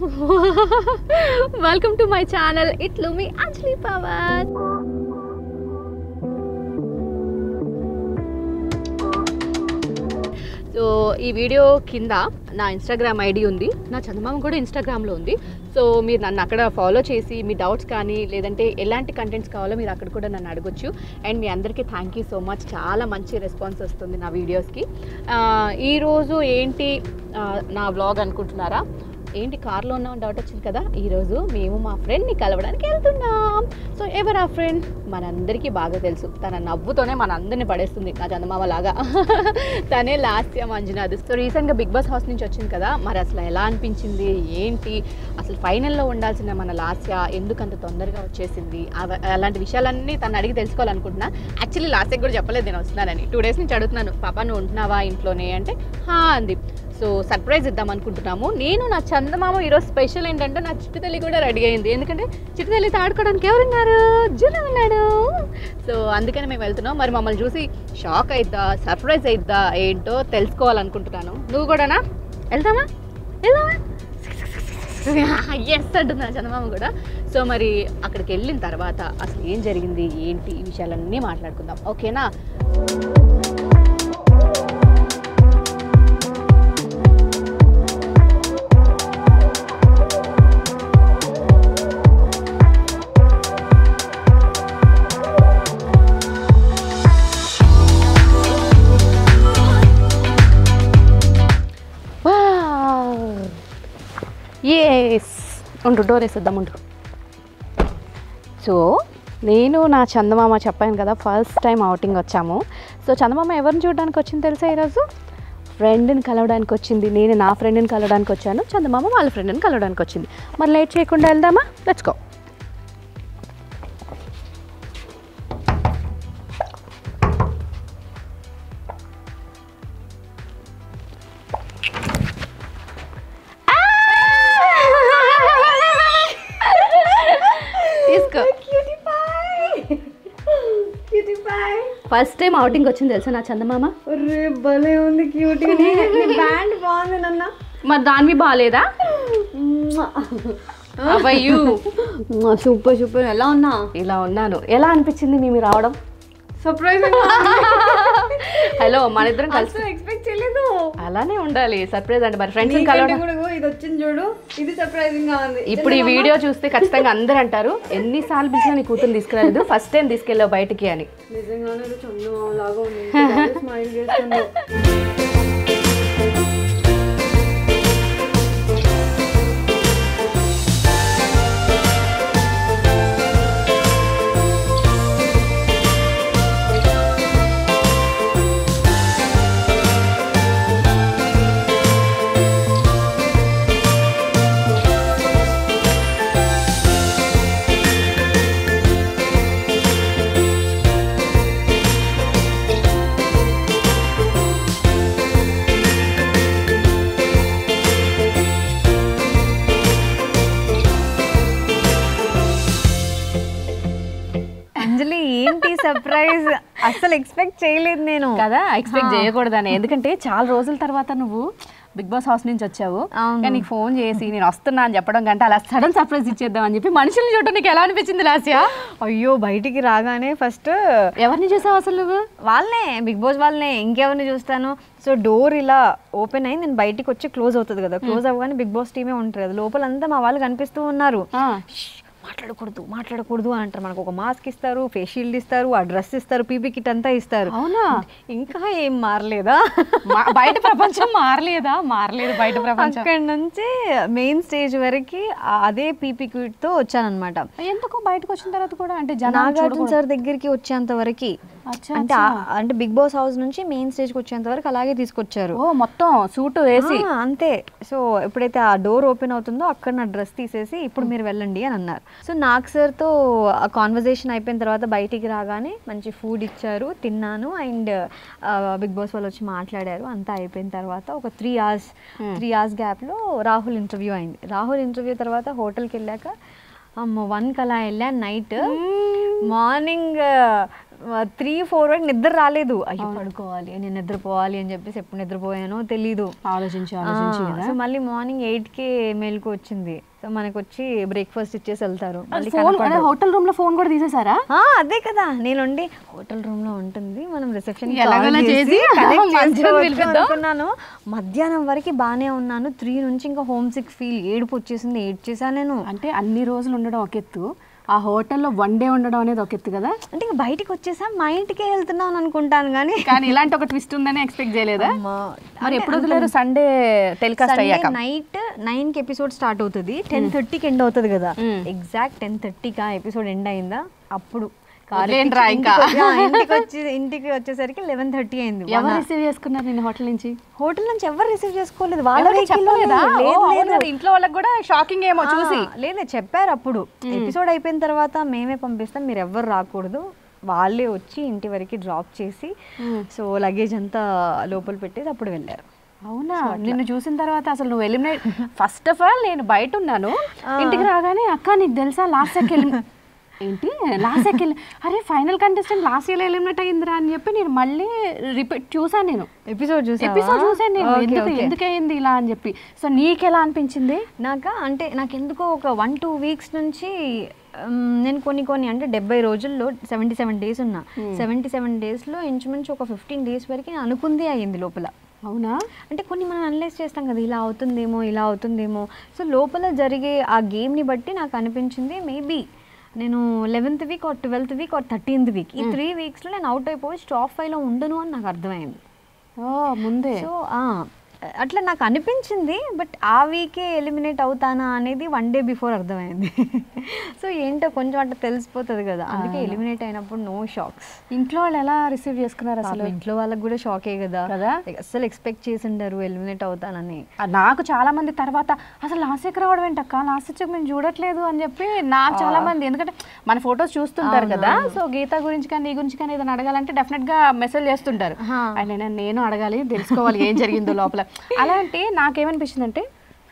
Welcome to my channel ఇట్లు మీ Anjali power so ఈ వీడియో కింద నా ఇన్స్టాగ్రామ్ ఐడి ఉంది నా చందమామ కూడా ఇన్స్టాగ్రామ్లో ఉంది సో మీరు నన్ను అక్కడ ఫాలో చేసి మీ డౌట్స్ కానీ లేదంటే ఎలాంటి కంటెంట్స్ కావాలో మీరు అక్కడ కూడా నన్ను అడగొచ్చు అండ్ మీ అందరికీ థ్యాంక్ యూ సో మచ్ చాలా మంచి రెస్పాన్స్ వస్తుంది నా వీడియోస్కి ఆ, ఈరోజు ఏంటి ఆ, నా వ్లాగ్ అనుకుంటున్నారా ఏంటి కార్లో ఉన్నాం డౌట్ వచ్చింది కదా ఈరోజు మేము మా ఫ్రెండ్ని కలవడానికి వెళ్తున్నాం సో ఎవరు ఆ ఫ్రెండ్ మనందరికీ బాగా తెలుసు తన నవ్వుతోనే మన అందరిని పడేస్తుంది నా చందమామ లాగా తనే లాస్య మంజునాథ్ సో రీసెంట్గా బిగ్ బాస్ హౌస్ నుంచి వచ్చింది కదా మరి అసలు ఎలా అనిపించింది ఏంటి అసలు ఫైనల్లో ఉండాల్సిన మన లాస్య ఎందుకు అంత తొందరగా వచ్చేసింది అవ- అలాంటి విషయాలన్నీ తను అడిగి తెలుసుకోవాలనుకుంటున్నా యాక్చువల్లీ లాస్యకి కూడా చెప్పలేదు నేను వస్తున్నానని టూ డేస్ నుంచి అడుగుతున్నాను పాప నువ్వు ఉంటున్నావా ఇంట్లోనే అంటే హా అంది సో సర్ప్రైజ్ ఇద్దాం అనుకుంటున్నాము నేను నా చందమామ ఈరోజు స్పెషల్ ఏంటంటే నా చిట్టు తల్లి కూడా రెడీ అయింది ఎందుకంటే చిట్టు తల్లితో ఆడుకోవడానికి ఎవరున్నారు జున ఉన్నాడు సో అందుకని మేము వెళ్తున్నాం మరి మమ్మల్ని చూసి షాక్ అయిద్దా సర్ప్రైజ్ అయిద్దా ఏంటో తెలుసుకోవాలనుకుంటున్నాను నువ్వు కూడానా వెళ్తామా వెళ్దామా ఎస్ అంటున్నా చందమామ కూడా సో మరి అక్కడికి వెళ్ళిన తర్వాత అసలు ఏం జరిగింది ఏంటి ఈ విషయాలన్నీ మాట్లాడుకుందాం ఓకేనా ఎస్ ఉండు డోర్ వేసేద్దాం ఉండు సో నేను నా చందమామ చెప్పాను కదా ఫస్ట్ టైం అవుటింగ్ వచ్చాము సో చందమామ ఎవరిని చూడడానికి వచ్చింది తెలుసా ఈరోజు ఫ్రెండ్ని కలవడానికి వచ్చింది నేను నా ఫ్రెండ్ని కలవడానికి వచ్చాను చందమామ వాళ్ళ ఫ్రెండ్ని కలవడానికి వచ్చింది మరి లేట్ చేయకుండా వెళ్దామా లెట్స్ గో తీసుకో ఫస్ట్ టైం అవుటింగ్ వచ్చింది తెలుసా నా చందమామ అరే భలే ఉంది క్యూట్ బ్యాండ్ బాగుంది నాన్న మరి దానివి బాగాలేదా అవయ్యూ సూపర్ సూపర్ ఎలా ఉన్నా ఇలా ఉన్నాను ఎలా అనిపించింది మేము రావడం సర్ప్రైజ్ హలో మన ఇద్దరం కలిసి అసలు ఎక్స్పెక్ట్ చేయలేదు అలానే ఉండాలి సర్ప్రైజ్ అంటే మరి ఫ్రెండ్స్ నీకంటే కలవడం కూడా ఇగో ఇది వచ్చింది చూడు ఇది సర్ప్రైజింగ్ గా ఉంది ఇప్పుడు ఈ వీడియో చూస్తే ఖచ్చితంగా అందరు అంటారు ఎన్నిసార్లు పిలిచినా నీ కూతురు తీసుకురాలేదు ఫస్ట్ టైం తీసుకెళ్ళావు బయటికి అని నిజంగానే ఇది చందమామ లాగా ఉంది స్మైల్ చేస్తుంది అంజలి ఏంటి సర్ప్రైజ్ అసలు ఎక్స్పెక్ట్ చేయలేదు నేను కదా ఎక్స్పెక్ట్ చేయకూడదని ఎందుకంటే చాలా రోజుల తర్వాత నువ్వు బిగ్ బాస్ హౌస్ నుంచి వచ్చావు అవును. కానీ నీకు ఫోన్ చేసి నేను వస్తున్నా అని చెప్పడం కంటే అలా సడన్ సర్ప్రైజ్ ఇచ్చేద్దాం అని చెప్పి మనుషుల్ని చూడటం నీకు ఎలా అనిపించింది లాస్యా అయ్యో బయటికి రాగానే ఫస్ట్ ఎవరిని చూసావు అసలు నువ్వు వాళ్ళనే బిగ్ బాస్ వాళ్ళనే ఇంకెవరిని చూస్తాను సో డోర్ ఇలా ఓపెన్ అయ్యి నేను బయటికి వచ్చి క్లోజ్ అవుతుంది కదా క్లోజ్ అవ్వగానే బిగ్ బాస్ టీమే ఉంటుంది కదా లోపలంతా మా వాళ్ళు కనిపిస్తూ ఉన్నారు ఆ. "ష్, మాట్లాడకూడదు మాట్లాడకూడదు అని అంటారు మనకు ఒక మాస్క్ ఇస్తారు ఫేస్ షీల్డ్ ఇస్తారు ఆ డ్రెస్ ఇస్తారు పీపీ కిట్ అంతా ఇస్తారు అవునా ఇంకా ఏం మారలేదా మా- బయట ప్రపంచం మారలేదా మారలేదు బయట ప్రపంచం అక్కడ నుంచి మెయిన్ స్టేజ్ వరకు అదే పీపీ కిట్ తో వచ్చానన్నమాట ఎందుకు బయటకు వచ్చిన తర్వాత కూడా అంటే జనాలు నాగార్జున చూడకూడదు. సార్ దగ్గరికి వచ్చేంత వరకు అచ్చా, అంటే అచ్చా. ఆ- అంటే బిగ్ బాస్ హౌస్ నుంచి మెయిన్ స్టేజ్కి వచ్చేంత వరకు అలాగే తీసుకొచ్చారు ఓ మొత్తం సూట్ వేసి ఆ, అంతే సో ఎప్పుడైతే ఆ డోర్ ఓపెన్ అవుతుందో అక్కడ నా డ్రెస్ తీసేసి ఇప్పుడు మీరు వెళ్ళండి అని అన్నారు సో నాకు సార్తో ఆ కాన్వర్జేషన్ అయిపోయిన తర్వాత బయటికి రాగానే మంచి ఫుడ్ ఇచ్చారు తిన్నాను అండ్ బిగ్ బాస్ వాళ్ళు వచ్చి మాట్లాడారు అంతా అయిపోయిన తర్వాత ఒక త్రీ అవర్స్ త్రీ అవర్స్ గ్యాప్లో రాహుల్ ఇంటర్వ్యూ అయింది రాహుల్ ఇంటర్వ్యూ తర్వాత హోటల్కి వెళ్ళాక అమ్మ వన్ కలా వెళ్ళాను నైట్ మార్నింగ్ త్రీ ఫోర్ వరకు నిద్ర రాలేదు అయ్యో పడుకోవాలి నేను నిద్రపోవాలి అని చెప్పేసి ఎప్పుడు నిద్రపోయానో తెలీదు ఆలోచించి ఆలోచించి ఆ, కదా సో మళ్ళీ మార్నింగ్ ఎయిట్కి మేల్కు వచ్చింది సో మనకు వచ్చి బ్రేక్ఫాస్ట్ ఇచ్చేసి వెళ్తారు మళ్ళీ ఫోన్ కనపడరు. హోటల్ రూమ్ లో ఫోన్ కూడా తీసేసారా ఆ, అదే కదా నేను ఉండి హోటల్ రూమ్ లో ఉంటుంది మనం రిసెప్షన్ ఎలాగోలా చేసి మధ్యాహ్నం పిలిపిద్దాం. అనుకున్నాను మధ్యాహ్నం వరకు బాగానే ఉన్నాను త్రీ నుంచి ఇంకా హోమ్ సిక్ ఫీల్ ఏడుపు వచ్చేసింది ఏడ్చేసా నేను అంటే అన్ని రోజులు ఉండడం ఒక ఎత్తు ఆ హోటల్లో వన్ డే ఉండడం అనేది ఒక ఎత్తు కదా అంటే ఇంకా బయటికి వచ్చేసా మా ఇంటికే వెళ్తున్నాను అనుకుంటాను కానీ కానీ ఇలాంటి ఒక ట్విస్ట్ ఉందని ఎక్స్పెక్ట్ చేయలేదా అమ్మా. మరి ఎప్పుడు వదిలేరు సండే టెలికాస్ట్ అయ్యాక నైట్ నైన్ కి ఎపిసోడ్ స్టార్ట్ అవుతుంది టెన్ థర్టీకి ఎండ్ అవుతుంది కదా మ్మ్. ఎగ్జాక్ట్ టెన్ థర్టీకి ఆ ఎపిసోడ్ ఎండ్ అయిందా అప్పుడు car వదిలేయండిరా ఎక్కించి ఇంకా. ఇంటికి వచ్చి- ఆ, ఇంటికి వచ్చి ఇంటికి వచ్చేసరికి లెవెన్ థర్టీ అయింది ఎవరు రిసీవ్ చేసుకున్నారు నేను హోటల్ నుంచి హోటల్ నుంచి ఎవరు రిసీవ్ చేసుకోలేదు వాళ్ళ ఎవరికి vehicle లోనే. చెప్పలేదా ఓ, లేదు, అవును లేదు. కదా, ఇంట్లో వాళ్ళకి కూడా షాకింగ్ ఏమో చూసి ఆ, లేదే చెప్పారు అప్పుడు ఎపిసోడ్ అయిపోయిన తర్వాత మేమే పంపిస్తాం మీరు ఎవ్వరు రాకూడదు వాళ్ళే వచ్చి ఇంటి వరకు డ్రాప్ చేసి సో లగేజ్ అంతా లోపల పెట్టేసి అప్పుడు వెళ్ళారు అవునా నిన్ను చూసిన తర్వాత అసలు నువ్వు ఎలిమినేట్ ఫస్ట్ ఆఫ్ ఆల్ నేను బయట ఉన్నాను ఇంటికి రాగానే అక్క నీకు తెలుసా లాస్ట్ సెకండ్ ఏంటి లాస్ట్ సెకండ్ అరే final contestant last year eliminate అయ్యిందిరా అని చెప్పి నేను మళ్ళీ రిపీట్ చూసాను నేను ఎపిసోడ్ చూసి ఎపిసోడ్ చూసాను నేను ఎందుకు ఎందుకు అయింది ఇలా అని చెప్పి సో నీకెలా అనిపించింది నాక అంటే నాకు ఎందుకో ఒక వన్ టూ వీక్స్ నుంచి ఉమ్, నేను కొన్ని కొన్ని అంటే డెబ్బై రోజుల్లో సెవెంటీ సెవెన్ డేస్ ఉన్నా సెవెంటీ సెవెన్ డేస్లో ఇంచుమించు ఒక ఫిఫ్టీన్ డేస్ వరకు నేను అనుకుందే అయ్యింది లోపల అవునా అంటే కొన్ని మనం అనలైజ్ చేస్తాం కదా ఇలా అవుతుందేమో ఇలా అవుతుందేమో సో లోపల జరిగే ఆ గేమ్ని బట్టి నాకు అనిపించింది మేబీ నేను eleventh week or twelfth week or thirteenth week ఈ త్రీ వీక్స్లో నేను అవుట్ అయిపోయి స్టాప్ ఫైవ్లో ఉండను అని నాకు అర్థమైంది ఓ ముందే సో అట్లా నాకు అనిపించింది బట్ ఆ వీకే ఎలిమినేట్ అవుతానా అనేది వన్ డే బిఫోర్ అర్థమైంది సో ఏంటో కొంచెం అట్లా తెలిసిపోతుంది కదా అందుకే ఎలిమినేట్ అయినప్పుడు నో షాక్స్ ఇంట్లో వాళ్ళు ఎలా రిసీవ్ చేసుకున్నారు అసలు ఇంట్లో వాళ్ళకి కూడా షాకే కదా కదా Like, అస్సలు ఎక్స్పెక్ట్ చేసి ఉండరు ఎలిమినేట్ అవుతానని ఆ, నాకు చాలా మంది తర్వాత అసలు లాస్ట్ వీక్ రావడం ఏంటక్క లాస్ట్ వీక్ మేము చూడట్లేదు అని చెప్పి నాకు చాలా మంది ఎందుకంటే మన ఫొటోస్ చూస్తుంటారు కదా సో గీత గురించి కానీ నీ గురించి కానీ ఏదైనా అడగాలంటే డెఫినెట్ గా మెసేజ్ చేస్తుంటారు హా. అండ్ నేను నేను అడగాలి తెలుసుకోవాలి ఏం జరిగిందో లోపల అలా అంటే నాకేమనిపించింది అంటే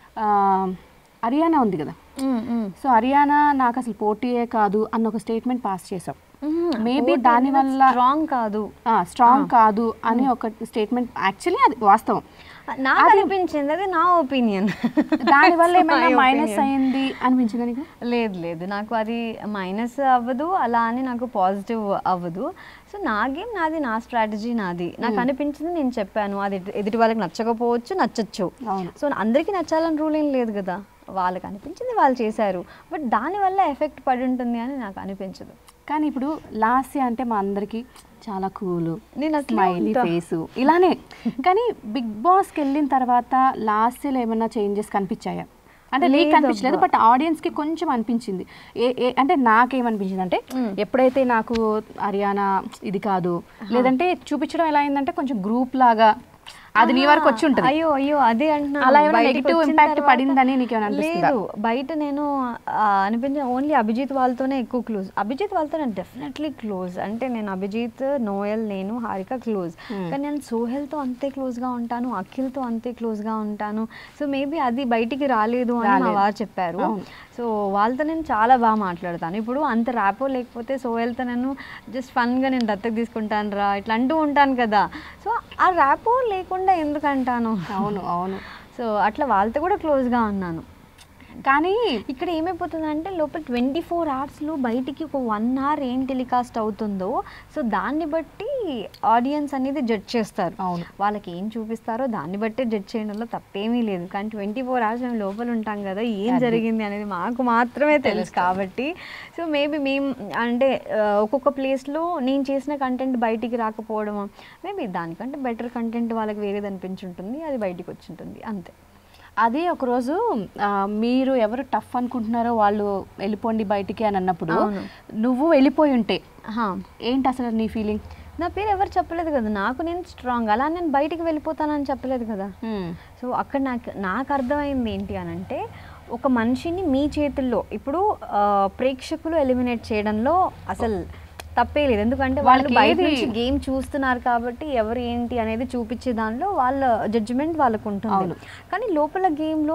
హర్యానా ఉంది కదా సో హర్యానా నాకు అసలు పోటీయే కాదు అన్న ఒక స్టేట్మెంట్ పాస్ చేసాం మేబీ దాని వల్ల స్ట్రాంగ్ కాదు స్ట్రాంగ్ కాదు అని ఒక స్టేట్మెంట్ యాక్చువల్లీ అది వాస్తవం నాకు అనిపించింది అది నా ఒపీనియన్ దాని వల్ల ఏమైనా మైనస్ అయింది అనిపించింది నీకు లేదు లేదు నాకు అది మైనస్ అవ్వదు అలా అని నాకు పాజిటివ్ అవ్వదు సో నా గేమ్ నాది నా స్ట్రాటజీ నాది నాకు అనిపించింది నేను చెప్పాను అది ఎదు- ఎదుటి వాళ్ళకి నచ్చకపోవచ్చు నచ్చచ్చు అవును సో అందరికీ నచ్చాలని రూల్ ఏం లేదు కదా వాళ్ళకి అనిపించింది వాళ్ళు చేశారు బట్ దానివల్ల ఎఫెక్ట్ పడి ఉంటుంది అని నాకు అనిపించదు కానీ ఇప్పుడు లాస్య అంటే మా అందరికి చాలా కూల్ నేను అట్లే స్మైలీ ఉంటా. ఫేస్ ఇలానే కానీ బిగ్ బాస్కి వెళ్ళిన తర్వాత లాస్యలో ఏమైనా చేంజెస్ కనిపించాయా అంటే నీకు లేదబ్బా. కనిపించలేదు బట్ ఆడియన్స్ కి కొంచెం అనిపించింది ఏ ఏ అంటే నాకేమనిపించింది అంటే ఎప్పుడైతే నాకు హర్యానా ఇది కాదు లేదంటే చూపించడం ఎలా అయిందంటే కొంచెం గ్రూప్ లాగా అది నీ వరకు వచ్చి ఉంటుంది అయ్యో అయ్యో అదే అంటున్నాను అలా ఏమైనా బయటికి negative వచ్చిన impact తర్వాత- పడిందని నీకేమైనా అనిపిస్తుందా? లేదు బయట నేను ఆ, అనిపించిన ఓన్లీ అభిజిత్ వాళ్ళతోనే ఎక్కువ క్లోజ్ అభిజిత్ వాళ్ళతో నేను డెఫినెట్లీ క్లోజ్ అంటే నేను అభిజిత్ నోయల్ నేను హారిక క్లోజ్ కానీ నేను సోహెల్తో అంతే క్లోజ్గా ఉంటాను అఖిల్తో అంతే క్లోజ్గా ఉంటాను సో మేబీ అది బయటికి రాలేదు అని మా రాలేదు. వారు చెప్పారు అవును. సో వాళ్ళతో నేను చాలా బాగా మాట్లాడతాను ఇప్పుడు అంత ర్యాపో లేకపోతే సోహెల్తో నేను జస్ట్ ఫన్గా నేను దత్తకు తీసుకుంటాను రా ఇట్లా అంటూ ఉంటాను కదా సో ఆ ర్యాపో లేకుండా ఎందుకు అంటాను అవును అవును సో అట్లా వాళ్ళతో కూడా క్లోజ్గా ఉన్నాను కానీ ఇక్కడ ఏమైపోతుందంటే లోపల ట్వంటీ ఫోర్ అవర్స్లో బయటికి ఒక వన్ అవర్ ఏం టెలికాస్ట్ అవుతుందో సో దాన్ని బట్టి ఆడియన్స్ అనేది జడ్జ్ చేస్తారు అవును. వాళ్ళకి ఏం చూపిస్తారో దాన్ని బట్టే జడ్జ్ చేయడంలో తప్పేమీ లేదు కానీ ట్వంటీ ఫోర్ అవర్స్ మేము లోపల ఉంటాం కదా ఏం జరిగింది అనేది మాకు మాత్రమే తెలుసు కాబట్టి సో మేబీ మేము అంటే ఆ, ఒక్కొక్క ప్లేస్లో నేను చేసిన కంటెంట్ బయటికి రాకపోవడం మేబీ దానికంటే బెటర్ కంటెంట్ వాళ్ళకి వేరేది అనిపించుంటుంది అది బయటికి వచ్చి ఉంటుంది అంతే అదే ఒకరోజు ఆ, మీరు ఎవరు టఫ్ అనుకుంటున్నారో వాళ్ళు వెళ్ళిపోండి బయటికి అని అన్నప్పుడు అవును. నువ్వు వెళ్ళిపోయి ఉంటే హా. ఏంటి అసలు నీ ఫీలింగ్ నా పేరు ఎవరు చెప్పలేదు కదా నాకు నేను స్ట్రాంగ్ అలా నేను బయటికి వెళ్ళిపోతానని చెప్పలేదు కదా సో అక్కడ నాకు నాకు అర్థమైంది ఏంటి అని అంటే ఒక మనిషిని మీ చేతుల్లో ఇప్పుడు ఆ, ప్రేక్షకులు ఎలిమినేట్ చేయడంలో అసలు తప్పే లేదు ఎందుకంటే వాళ్ళు వాళ్ళకి బయట ఏది- నుంచి గేమ్ చూస్తున్నారు కాబట్టి ఎవరు ఏంటి అనేది చూపించే దానిలో వాళ్ళ జడ్జిమెంట్ వాళ్ళకు ఉంటుంది అవును. కానీ లోపల గేమ్లో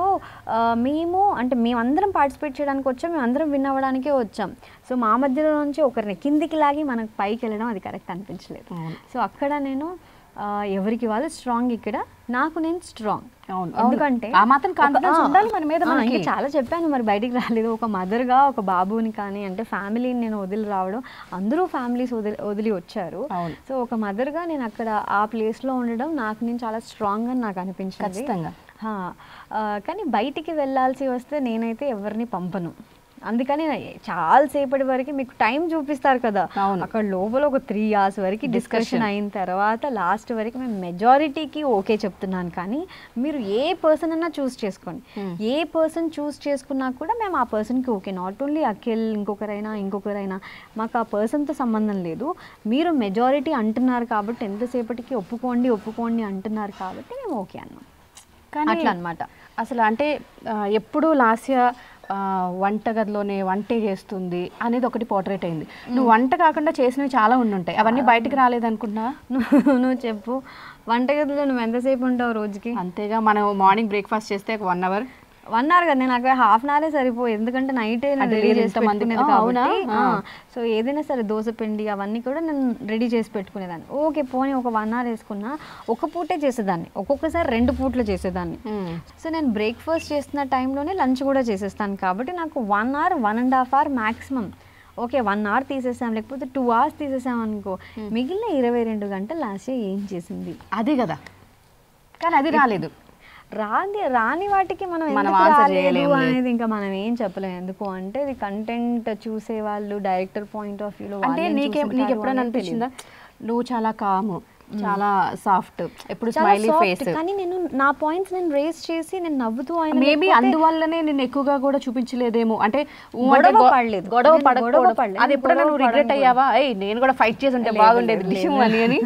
మేము అంటే మేమందరం పార్టిసిపేట్ చేయడానికి వచ్చాం మేము అందరం విన్ అవ్వడానికే వచ్చాం సో మా మధ్యలో నుంచి ఒకరిని కిందికి లాగి మనకు పైకి వెళ్ళడం అది కరెక్ట్ అనిపించలేదు అవును. సో అక్కడ నేను ఆ, ఎవరికి వాళ్ళు స్ట్రాంగ్ ఇక్కడ నాకు నేను స్ట్రాంగ్ అవును, ఎందుకంటే ఆ మాత్రం confidence ఒక- ఆ, ఉండాలి మన మీద ఆ, మనకి. ఇంకా చాలా చెప్పాను మరి బయటికి రాలేదు ఒక మదర్గా ఒక బాబుని కానీ అంటే ఫ్యామిలీని నేను వదిలి రావడం అందరూ ఫ్యామిలీస్ వదిలి వదిలి వచ్చారు అవును. సో ఒక మదర్గా నేను అక్కడ ఆ ప్లేస్లో ఉండడం నాకు నేను చాలా స్ట్రాంగ్ అని నాకు అనిపించింది ఖచ్చితంగా. హా, ఆ, కానీ బయటికి వెళ్ళాల్సి వస్తే నేనైతే ఎవరిని పంపను అందుకని చాలా సేపటి వరకు మీకు టైం చూపిస్తారు కదా అవును. అక్కడ లోపల ఒక త్రీ అవర్స్ వరకు డిస్కషన్ అయిన తర్వాత లాస్ట్ వరకు మేము మెజారిటీకి ఓకే చెప్తున్నాను కానీ మీరు ఏ పర్సన్ అన్నా చూస్ చేసుకోండి Hmm. ఏ పర్సన్ చూస్ చేసుకున్నా కూడా మేము ఆ పర్సన్కి ఓకే నాట్ ఓన్లీ అఖిల్ ఇంకొకరైనా ఇంకొకరైనా మాకు ఆ పర్సన్తో సంబంధం లేదు మీరు మెజారిటీ అంటున్నారు కాబట్టి ఎంతసేపటికి ఒప్పుకోండి ఒప్పుకోండి అంటున్నారు కాబట్టి మేము ఓకే అన్నాం కానీ అట్లా అన్నమాట. అసలు అంటే ఆ, ఎప్పుడు లాస్య ఆ, వంటగదిలోనే వంటే చేస్తుంది అనేది ఒకటి పోర్ట్రేట్ అయింది నువ్వు వంట కాకుండా చేసినవి చాలా ఉండుంటాయి అవన్నీ బయటికి రాలేదనుకుంటున్నా నువ్వు నువ్వు చెప్పు వంటగదిలో నువ్వు ఎంతసేపు ఉంటావు రోజుకి అంతేగా మనం మార్నింగ్ బ్రేక్ఫాస్ట్ చేస్తే ఒక వన్ అవర్ వన్ అవర్ కదా నేను అక్కడ హాఫ్ అన్ అవరే సరిపోయి ఎందుకంటే నైట్ అంటే రెడీ లేదు చేసి ఇంతమంది- పెట్టుకునేది ఆ, అవునా? కాబట్టి ఆ. సో ఏదైనా సరే దోశ పిండి అవన్నీ కూడా నేను రెడీ చేసి పెట్టుకునేదాన్ని ఓకే పోనీ ఒక వన్ అవర్ వేసుకున్నా ఒక పూటే చేసేదాన్ని ఒక్కొక్కసారి రెండు పూట్లు చేసేదాన్ని సో నేను బ్రేక్ఫాస్ట్ చేస్తున్న టైంలోనే లంచ్ కూడా చేసేస్తాను కాబట్టి నాకు one hour one and half hour maximum okay one hour తీసేసాం లేకపోతే టూ అవర్స్ తీసేసాం అనుకో మిగిలిన ఇరవై రెండు గంటలు లాస్ట్ ఏం చేసింది అది కదా కానీ అది రాలేదు రాని రాని వాటికి మనం మనం ఎందుకు answer రాలేదు చేయలేము. అనేది ఇంకా మనం ఏం చెప్పలేము ఎందుకు అంటే ఇది కంటెంట్ చూసే వాళ్ళు డైరెక్టర్ పాయింట్ ఆఫ్ వ్యూలో అంటే నీకే నీకు ఎప్పుడైనా అనిపించిందా నువ్వు చాలా కాము చాలా సాఫ్ట్ ఎప్పుడు స్మైలీ ఫేస్ కానీ నేను నా పాయింట్స్ నేను రేస్ చేసి నేను నవ్వుతూ ఆయన మేబీ అందువల్లనే నేను ఎక్కువగా కూడా చూపించలేదేమో అంటే ఊ అంటే గొడవ గొ- పడలేదు. గొడవ నేను గొడవ పడకపోవడం పడలేదు. అది ఎప్పుడైనా గొడవ నువ్వు రిగ్రెట్ పడను అయ్యావా ఏయ్ నేను కూడా ఫైట్ చేసి ఉంటే బాగుండేది లేదు, డిష్ లేదు. అని అని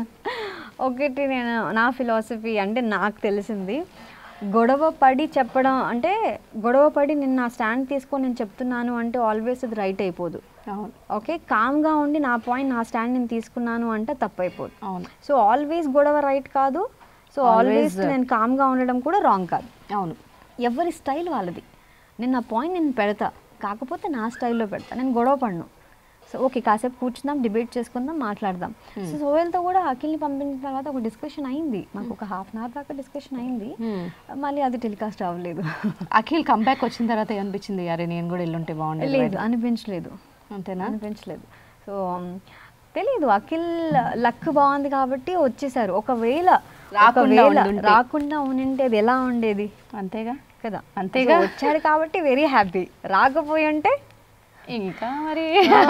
ఒకటి నేను నా ఫిలాసఫీ అంటే నాకు తెలిసింది గొడవ పడి చెప్పడం అంటే గొడవ పడి నేను నా స్టాండ్ తీసుకొని నేను చెప్తున్నాను అంటే ఆల్వేస్ అది రైట్ అయిపోదు అవును ఓకే కామ్గా ఉండి నా పాయింట్ నా స్టాండ్ నేను తీసుకున్నాను అంటే తప్పైపోదు అవును సో ఆల్వేస్ గొడవ రైట్ కాదు సో ఆల్వేస్ Always- నేను కామ్గా ఉండడం కూడా రాంగ్ కాదు అవును ఎవరి స్టైల్ వాళ్ళది నేను నా పాయింట్ నేను పెడతా కాకపోతే నా స్టైల్లో పెడతా నేను గొడవ పడను సో ఓకే కాసేపు కూర్చుందాం డిబేట్ చేసుకుందాం మాట్లాడదాం సో సోహెల్తో కూడా అఖిల్ని పంపించిన తర్వాత ఒక డిస్కషన్ అయింది మాకు ఒక హాఫ్ అన్ అవర్ దాకా డిస్కషన్ అయింది Hmm. మళ్ళీ అది టెలికాస్ట్ అవ్వలేదు అఖిల్ కంబ్యాక్ వచ్చిన తర్వాత ఏమనిపించింది అరే నేను కూడా వెళ్ళుంటే బాగుండేది లేదు అనిపించలేదు అంతేనా అనిపించలేదు సో తెలీదు అఖిల్ లక్ బాగుంది కాబట్టి వచ్చేసారు ఒకవేళ రాకుండా ఒకవేళ ఉండుంటే. రాకుండా ఉండింటే అది ఎలా ఉండేది అంతేగా కదా అంతేగా? So, వచ్చాడు కాబట్టి వెరీ హ్యాపీ రాకపోయి ఉంటే ఇంకా మరి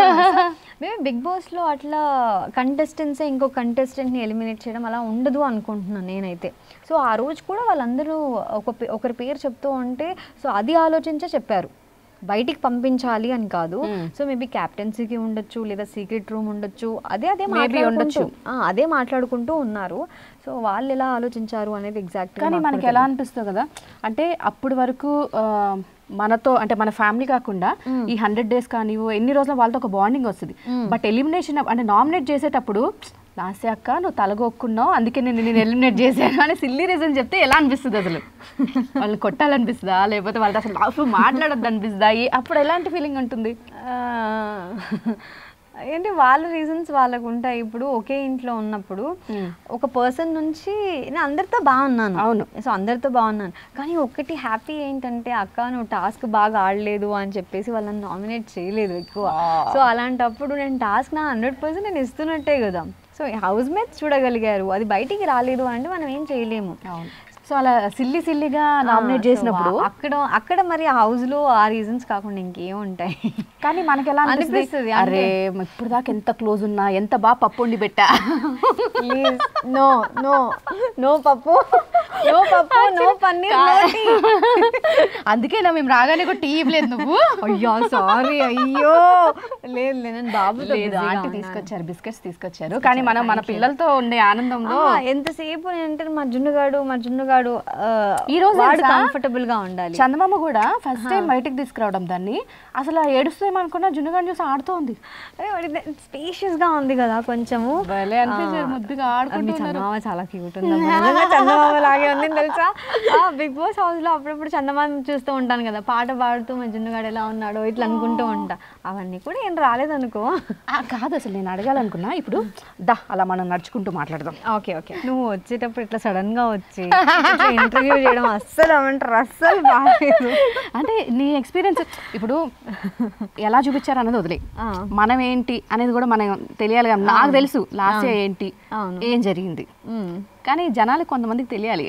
మేము బిగ్ బాస్లో అట్లా కంటెస్టెంట్సే ఇంకో కంటెస్టెంట్ని ఎలిమినేట్ చేయడం అలా ఉండదు అనుకుంటున్నాను నేనైతే సో ఆ రోజు కూడా వాళ్ళందరూ ఒక పే- ఒకరి పేరు చెప్తూ ఉంటే సో అది ఆలోచించే చెప్పారు బయటికి పంపించాలి అని కాదు Hmm. సో మేబీ క్యాప్టెన్సీకి ఉండొచ్చు లేదా సీక్రెట్ రూమ్ ఉండొచ్చు అదే అదే Maybe మాట్లాడుకుంటూ ఉండొచ్చు. ఆ, అదే మాట్లాడుకుంటూ ఉన్నారు సో వాళ్ళు ఎలా ఆలోచించారు అనేది ఎగ్జాక్ట్ కానీ మనకి ఎలా అనిపిస్తుంది కదా అంటే అప్పటి వరకు ఆ, మనతో అంటే మన ఫ్యామిలీ కాకుండా ఈ హండ్రెడ్ డేస్ కానీ ఎన్ని రోజుల వాళ్ళతో ఒక బాండింగ్ వస్తుంది బట్ ఎలిమినేషన్ అంటే నామినేట్ చేసేటప్పుడు లాస్ట్ అక్క నువ్వు తలగొక్కున్నావు అందుకే నేను నేను ఎలిమినేట్ చేశాను అని సిల్లీ రీజన్ చెప్తే ఎలా అనిపిస్తుంది అసలు వాళ్ళు కొట్టాలనిపిస్తుందా లేకపోతే వాళ్ళతో అసలు అసలు మాట్లాడద్దు అనిపిస్తుందా ఈ- అప్పుడు ఎలాంటి ఫీలింగ్ ఉంటుంది ఆ, ఏంటి వాళ్ళ రీజన్స్ వాళ్ళకు ఉంటాయి ఇప్పుడు ఒకే ఇంట్లో ఉన్నప్పుడు Hmm. ఒక పర్సన్ నుంచి నేను అందరితో బాగున్నాను అవును. సో అందరితో బాగున్నాను కానీ ఒకటి హ్యాపీ ఏంటంటే అక్క నువ్వు టాస్క్ బాగా ఆడలేదు అని చెప్పేసి వాళ్ళని నామినేట్ చేయలేదు ఎక్కువ సో అలాంటప్పుడు నేను టాస్క్ నా హండ్రెడ్ పర్సెంట్ నేను ఇస్తున్నట్టే కదా సో హౌస్ మేట్స్ చూడగలిగారు అది బయటికి రాలేదు అంటే మనం ఏం చేయలేము అవును సో అలా సిల్లి సిల్లిగా నామినేట్ ఆ, so చేసినప్పుడు అక్కడ అక్కడ మరి ఆ హౌస్ లో ఆ రీజన్స్ కాకుండా ఇంకేం ఉంటాయి కానీ మనకి ఎలా అనిపిస్తుంది అనిపిస్తుంది, అరే ఇప్పుడు దాకా ఎంత క్లోజ్ ఉన్నా ఎంత బాగా పప్పు వండి పెట్టా ప్లీజ్ నో నో నో పప్పు నో పప్పు నో పన్నీర్ నో టీ అందుకేనా మేము రాగానే కూడా టీ ఇవ్వలేదు నువ్వు అయ్యో సారీ అయ్యో లేదు లేదు నేను బాబుతో లేదు busy గా ఆంటీ ఉన్నాను. తీసుకొచ్చారు బిస్కెట్స్ తీసుకొచ్చారు కానీ మనం మన పిల్లలతో ఉండే ఆనందంలో ఆ, ఎంతసేపు నేనంటే మా జున్నుగాడు మా జున్నుగాడు ఆ, ఈ రోజు వాడు తెలుసా? కంఫర్టబుల్ గా ఉండాలి చందమామ కూడా ఫస్ట్ టైం బయటికి తీసుకురావడం దాన్ని అసలు ఏడుస్తామనుకున్నా జున్నుగాని చూసి ఆడుతోంది అరే వాడి స్పేషియస్ గా ఉంది కదా కొంచెము భలే అనిపించారు ముద్దుగా మీ ఆడుకుంటున్నారు చందమామ చాలా క్యూట్ ఉంది అబ్బా. నిజంగా చందమామ లాగే ఉంది తెలుసా ఆ బిగ్ బాస్ హౌస్ లో అప్పుడప్పుడు చందమామ చూస్తూ ఉంటాను కదా పాట పాడుతూ మా జున్నుగాడు ఎలా ఉన్నాడో ఇట్లా అనుకుంటూ ఉంటా అవన్నీ కూడా ఏం రాలేదనుకో ఆ, కాదు అసలు నేను అడగాలనుకున్నా ఇప్పుడు దా అలా మనం నడుచుకుంటూ మాట్లాడదాం ఓకే ఓకే నువ్వు వచ్చేటప్పుడు ఇట్లా సడన్ గా వచ్చి ఇంటర్వ్యూ చేయడం అస్సలు అవంటారు అస్సలు బాగాలేదు అంటే నీ ఎక్స్పీరియన్స్ ఇప్పుడు ఎలా చూపించారు అన్నది వదిలే ఆ. మనం ఏంటి అనేది కూడా మనం తెలియాలి కదా నాకు తెలుసు లాస్ట్ ఇయర్ ఏంటి అవును. ఏం జరిగింది మ్మ్. కానీ జనాలకు కొంతమందికి తెలియాలి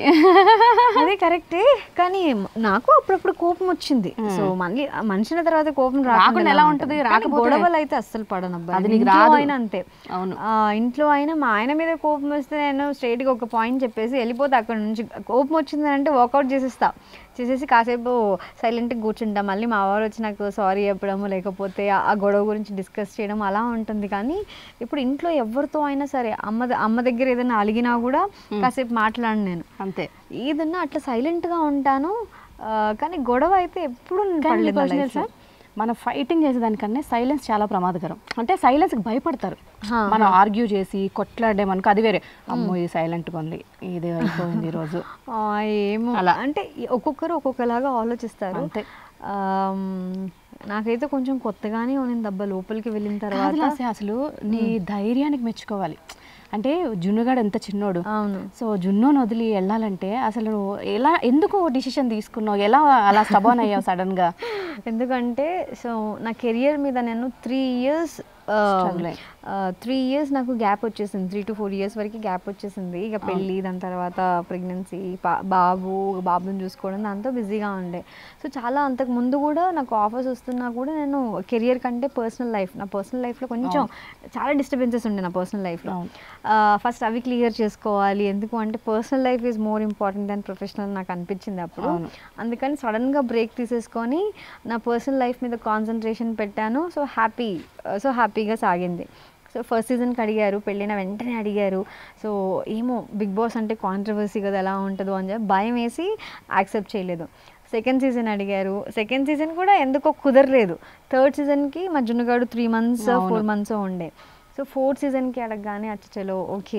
అదే కరెక్టే కానీ నాకు అప్పుడప్పుడు కోపం వచ్చింది సో మళ్ళీ ఆ మనిషిన తర్వాత కోపం రాకుండా రాకుండా ఎలా ఉంటది? రాకపోతే- గొడవలు అయితే అస్సలు పడనబ్బా అది అది నీకు ఇంట్లో రాదు. అయినా అంతే అవును. ఆ, ఇంట్లో అయినా మా ఆయన మీద కోపం వస్తే నేను straight గా ఒక పాయింట్ చెప్పేసి వెళ్ళిపోతే అక్కడ నుంచి కోపం వచ్చింది అంటే వాకౌట్ చేసేస్తా చేసేసి కాసేపు సైలెంట్గా కూర్చుంటా మళ్ళీ మా వారు వచ్చి నాకు సారీ చెప్పడము లేకపోతే ఆ- ఆ గొడవ గురించి డిస్కస్ చేయడం అలా ఉంటుంది కానీ ఇప్పుడు ఇంట్లో ఎవరితో అయినా సరే అమ్మ ద- అమ్మ దగ్గర ఏదైనా అలిగినా కూడా కాసేపు మాట్లాడను నేను అంతే ఏదన్నా అట్లా సైలెంట్గా ఉంటాను ఆ, కానీ గొడవ అయితే ఎప్పుడు నేను కానీ పడలేదు నీకు నా ఒకటి life లో. తెలుసా మనం ఫైటింగ్ చేసేదానికన్నా సైలెన్స్ చాలా ప్రమాదకరం అంటే సైలెన్స్ కి భయపడతారు హా, మనం ఆర్గ్యూ చేసి కొట్లాడేమనుకో అది వేరే అమ్మో ఇది సైలెంట్గా ఉంది ఇది అయిపోయింది ఈ రోజు ఆ, ఏమో అలా. అంటే ఈ ఒక్కొక్కరు ఒక్కొక్కలాగా ఆలోచిస్తారు అంతే. ఆమ్, నాకైతే కొంచెం కొత్తగానే ఉన్నింది అబ్బా లోపలికి వెళ్ళిన కాదు తర్వాత లాస్య, అసలు నీ ధైర్యానికి మెచ్చుకోవాలి అంటే జున్నుగాడు ఎంత చిన్నోడు అవును సో జున్నుని వదిలి వెళ్ళాలంటే అసలు నువ్వు ఎలా ఎందుకు డిసిషన్ తీసుకున్నావు ఎలా అలా స్టబాన్ అయ్యావు సడన్ గా ఎందుకంటే సో నా కెరియర్ మీద నేను త్రీ ఇయర్స్ Struggle అయ్యి. త్రీ ఇయర్స్ నాకు గ్యాప్ వచ్చేసింది త్రీ టు ఫోర్ ఇయర్స్ వరకు గ్యాప్ వచ్చేసింది ఇక పెళ్ళి దాని తర్వాత ప్రెగ్నెన్సీ బాబు బాబుని చూసుకోవడం దాంతో బిజీగా ఉండే సో చాలా అంతకు ముందు కూడా నాకు ఆఫర్స్ వస్తున్నా కూడా నేను కెరియర్ కంటే పర్సనల్ లైఫ్ నా పర్సనల్ లైఫ్లో కొంచెం చాలా డిస్టర్బెన్సెస్ ఉండే నా పర్సనల్ లైఫ్లో అవును. ఫస్ట్ అవి క్లియర్ చేసుకోవాలి ఎందుకు అంటే personal life is more important than professional నాకు అనిపించింది అప్పుడు అవును. అందుకని సడన్గా బ్రేక్ తీసేసుకొని నా పర్సనల్ లైఫ్ మీద కాన్సన్ట్రేషన్ పెట్టాను సో హ్యాపీ సో హ్యాపీగా సాగింది సో ఫస్ట్ సీజన్కి అడిగారు పెళ్ళిన వెంటనే అడిగారు సో ఏమో బిగ్ బాస్ అంటే కాంట్రవర్సీ కదా ఎలా ఉంటుందో అని చెప్పి భయం వేసి యాక్సెప్ట్ చేయలేదు సెకండ్ సీజన్ అడిగారు సెకండ్ సీజన్ కూడా ఎందుకో కుదరలేదు థర్డ్ సీజన్కి మా జున్నుగాడు త్రీ మంత్స్ అవును. ఫోర్ మంత్స్ ఉండే సో ఫోర్త్ సీజన్కి అడగగానే అచ్చ చలో ఓకే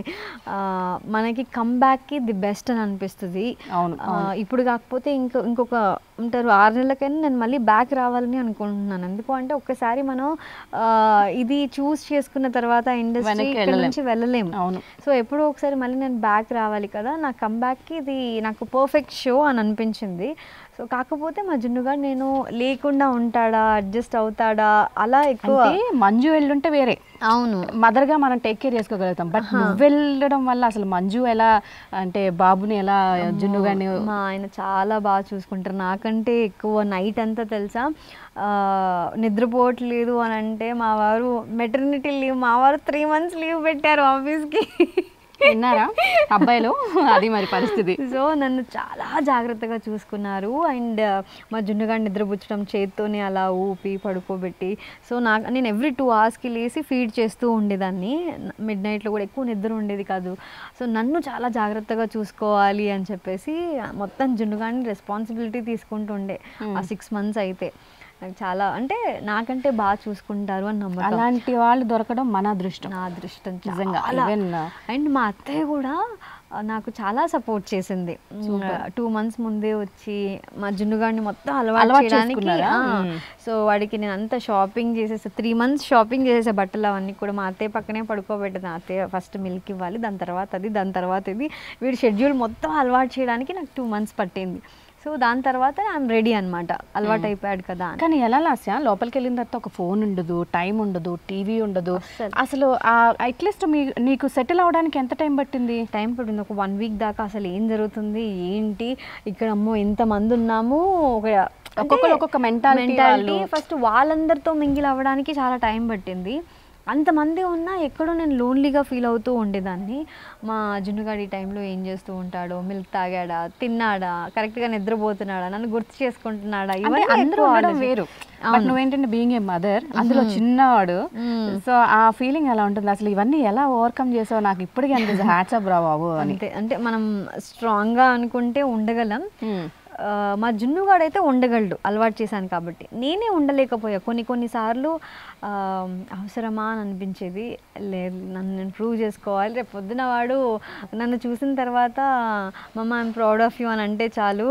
ఆ, మనకి కమ్బ్యాక్కి ది బెస్ట్ అని అనిపిస్తుంది అవును, ఆ, ఇప్పుడు కాకపోతే ఇంకో ఇంకొక ఉంటారు ఆరు నెలలకైనా నేను మళ్ళీ బ్యాక్ రావాలని అనుకుంటున్నాను ఎందుకు అంటే ఒక్కసారి మనం ఆ, ఇది చూస్ చేసుకున్న తర్వాత ఇండస్ట్రీ వెనక్కి ఇక్కడ వెళ్ళలేం. నుంచి వెళ్ళలేము అవును సో ఎప్పుడో ఒకసారి మళ్ళీ నేను బ్యాక్ రావాలి కదా నా కమ్బ్యాక్కి ఇది నాకు పర్ఫెక్ట్ షో అని అనిపించింది సో కాకపోతే మా జున్నుగా నేను లేకుండా ఉంటాడా అడ్జస్ట్ అవుతాడా అలా ఎక్కువ అంటే మంజు వెళ్ళుంటే వేరే అవును మదర్ గా మనం టేక్ కేర్ చేసుకోగలుగుతాం బట్ నువ్వు వెళ్ళడం వల్ల అసలు మంజు ఎలా అంటే బాబుని ఎలా జున్ను గాని మా ఆయన చాలా బాగా చూసుకుంటారు నాకంటే ఎక్కువ నైట్ అంతా తెలుసా ఆ, నిద్రపోవట్లేదు అని అంటే మా వారు మెటర్నిటీ లీవ్ మా వారు త్రీ మంత్స్ లీవ్ పెట్టారు ఆఫీస్కి విన్నారా అబ్బాయిలు అది మరి పరిస్థితి సో నన్ను చాలా జాగ్రత్తగా చూసుకున్నారు అండ్ మా జున్నుగా నిద్రపుచ్చడం చేత్తోని అలా ఊపి పడుకోబెట్టి సో నాకు నేను ఎవ్రీ టూ అవర్స్కి లేసి ఫీడ్ చేస్తూ ఉండేదాన్ని మిడ్ నైట్లో కూడా ఎక్కువ నిద్ర ఉండేది కాదు సో నన్ను చాలా జాగ్రత్తగా చూసుకోవాలి అని చెప్పేసి మొత్తం జున్నుగాని రెస్పాన్సిబిలిటీ తీసుకుంటుండే ఆ సిక్స్ మంత్స్ అయితే నాకు చాలా అంటే నాకంటే బాగా చూసుకుంటారు అని నమ్మకం అలాంటి వాళ్ళు దొరకడం మన అదృష్టం నా అదృష్టం నిజంగా చాలా. ఈవెన్ అండ్ మా అత్తయ్య కూడా ఆ, నాకు చాలా సపోర్ట్ చేసింది టూ మంత్స్ ముందే వచ్చి మా జున్నుగాడిని మొత్తం అలవాటు అలవాటు చేయడానికి చేసుకున్నారా? ఆ, మ్మ్. సో వాడికి నేను అంతా షాపింగ్ చేసేసా త్రీ మంత్స్ షాపింగ్ చేసేసా బట్టలు అవన్నీ కూడా మా అత్తయ్య పక్కనే పడుకోబెట్టదు నా అత్తయ్య ఫస్ట్ మిల్క్ ఇవ్వాలి దాని తర్వాత అది దాని తర్వాత ఇది వీడి షెడ్యూల్ మొత్తం అలవాటు చేయడానికి నాకు టూ మంత్స్ పట్టింది సో దాని తర్వాత ఐఎమ్ రెడీ అనమాట అలవాటు అయిపోయాడు కదా అని కానీ ఎలా లాస్యా లోపలికి వెళ్ళిన తర్వాత ఒక ఫోన్ ఉండదు టైం ఉండదు టీవీ ఉండదు అస్సలు. అసలు అట్లీస్ట్ మీ నీకు సెటిల్ అవడానికి ఎంత టైం పట్టింది టైం పడింది ఒక వన్ వీక్ దాకా అసలు ఏం జరుగుతుంది ఏంటి ఇక్కడ అమ్మో ఎంతమంది ఉన్నాము ఒక ఒక్కొక్కరు ఒక్కొక్క mentality వాళ్ళు. ఫస్ట్ వాళ్ళందరితో మింగిల్ అవ్వడానికి చాలా టైం పట్టింది అంతమంది ఉన్నా ఎక్కడో నేను లోన్లీగా ఫీల్ అవుతూ ఉండేదాన్ని మా జున్నుగాడి టైంలో ఏం చేస్తూ ఉంటాడో మిల్క్ తాగాడా తిన్నాడా కరెక్ట్గా నిద్రపోతున్నాడా నన్ను గుర్తు చేసుకుంటున్నాడా అంటే ఇవన్నీ అందరూ ఎక్కువ ఉండడం ఆలోచి- వేరు బట్ నువ్వేంటంటే బీయింగ్ ఏ మదర్ అందులో చిన్నవాడు సో ఆ ఫీలింగ్ ఎలా ఉంటుంది అసలు ఇవన్నీ ఎలా ఓవర్కమ్ చేసావు నాకు ఇప్పటికీ అనిపిస్తుంది హ్యాట్సాప్ రా బాబు అని అంతే అంటే మనం స్ట్రాంగ్గా అనుకుంటే ఉండగలం ఆ, మా జున్నుగాడైతే ఉండగలడు అలవాటు చేశాను కాబట్టి నేనే ఉండలేకపోయా కొన్ని కొన్నిసార్లు ఆ, అవసరమా అని అనిపించేది లేదు నన్ను నేను ప్రూవ్ చేసుకోవాలి రేపు పొద్దున వాడు నన్ను చూసిన తర్వాత మమ్మ ఐమ్ ప్రౌడ్ ఆఫ్ యూ అని అంటే చాలు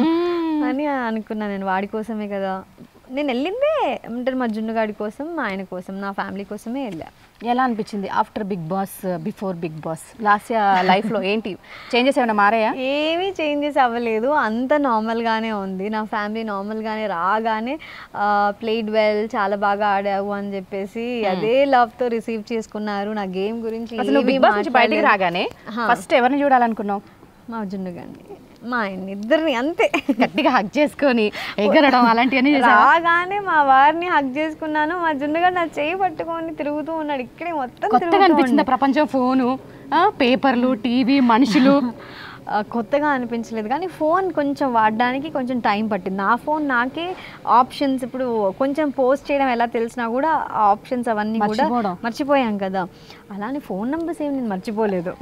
అని అనుకున్నా నేను వాడి కోసమే కదా నేను వెళ్ళిందే అంటే మా జున్నుగాడి కోసం మా ఆయన కోసం నా ఫ్యామిలీ కోసమే వెళ్ళా ఎలా అనిపించింది after Bigg Boss before Bigg Boss last లైఫ్లో ఏంటి చేంజెస్ ఏమైనా మారాయా ఏమీ చేంజెస్ అవ్వలేదు అంత నార్మల్గానే ఉంది నా ఫ్యామిలీ నార్మల్గానే రాగానే ప్లేడ్ వెల్ చాలా బాగా ఆడావు అని చెప్పేసి అదే లవ్తో రిసీవ్ చేసుకున్నారు నా గేమ్ గురించి అసలు నువ్వు ఏమీ బిగ్ బాస్ నుంచి బయటికి మాట్లాడలేదు. రాగానే హా. ఫస్ట్ ఎవరిని చూడాలనుకున్నావు మా జున్నుగాడిని మా ఆయన ఇద్దరిని అంతే గట్టిగా హక్ చేసుకొని ఎగరడం అలాంటివన్నీ చేసావా? రాగానే మా వారిని హక్ చేసుకున్నాను మా జున్నుగాడు నా చేయి పట్టుకొని తిరుగుతూ ఉన్నాడు ఇక్కడే మొత్తం కొత్తగా తిరుగుతూ అనిపించింది ప్రపంచం ఫోను ఆ, పేపర్లు టీవీ మనుషులు ఆ, కొత్తగా అనిపించలేదు కానీ ఫోన్ కొంచెం వాడడానికి కొంచెం టైం పట్టింది నా ఫోన్ నాకే ఆప్షన్స్ ఇప్పుడు కొంచెం పోస్ట్ చేయడం ఎలా తెలిసినా కూడా ఆ ఆప్షన్స్ అవన్నీ కూడా మర్చిపోవడం. మర్చిపోయాం కదా అలానే ఫోన్ నెంబర్స్ ఏమి నేను మర్చిపోలేదు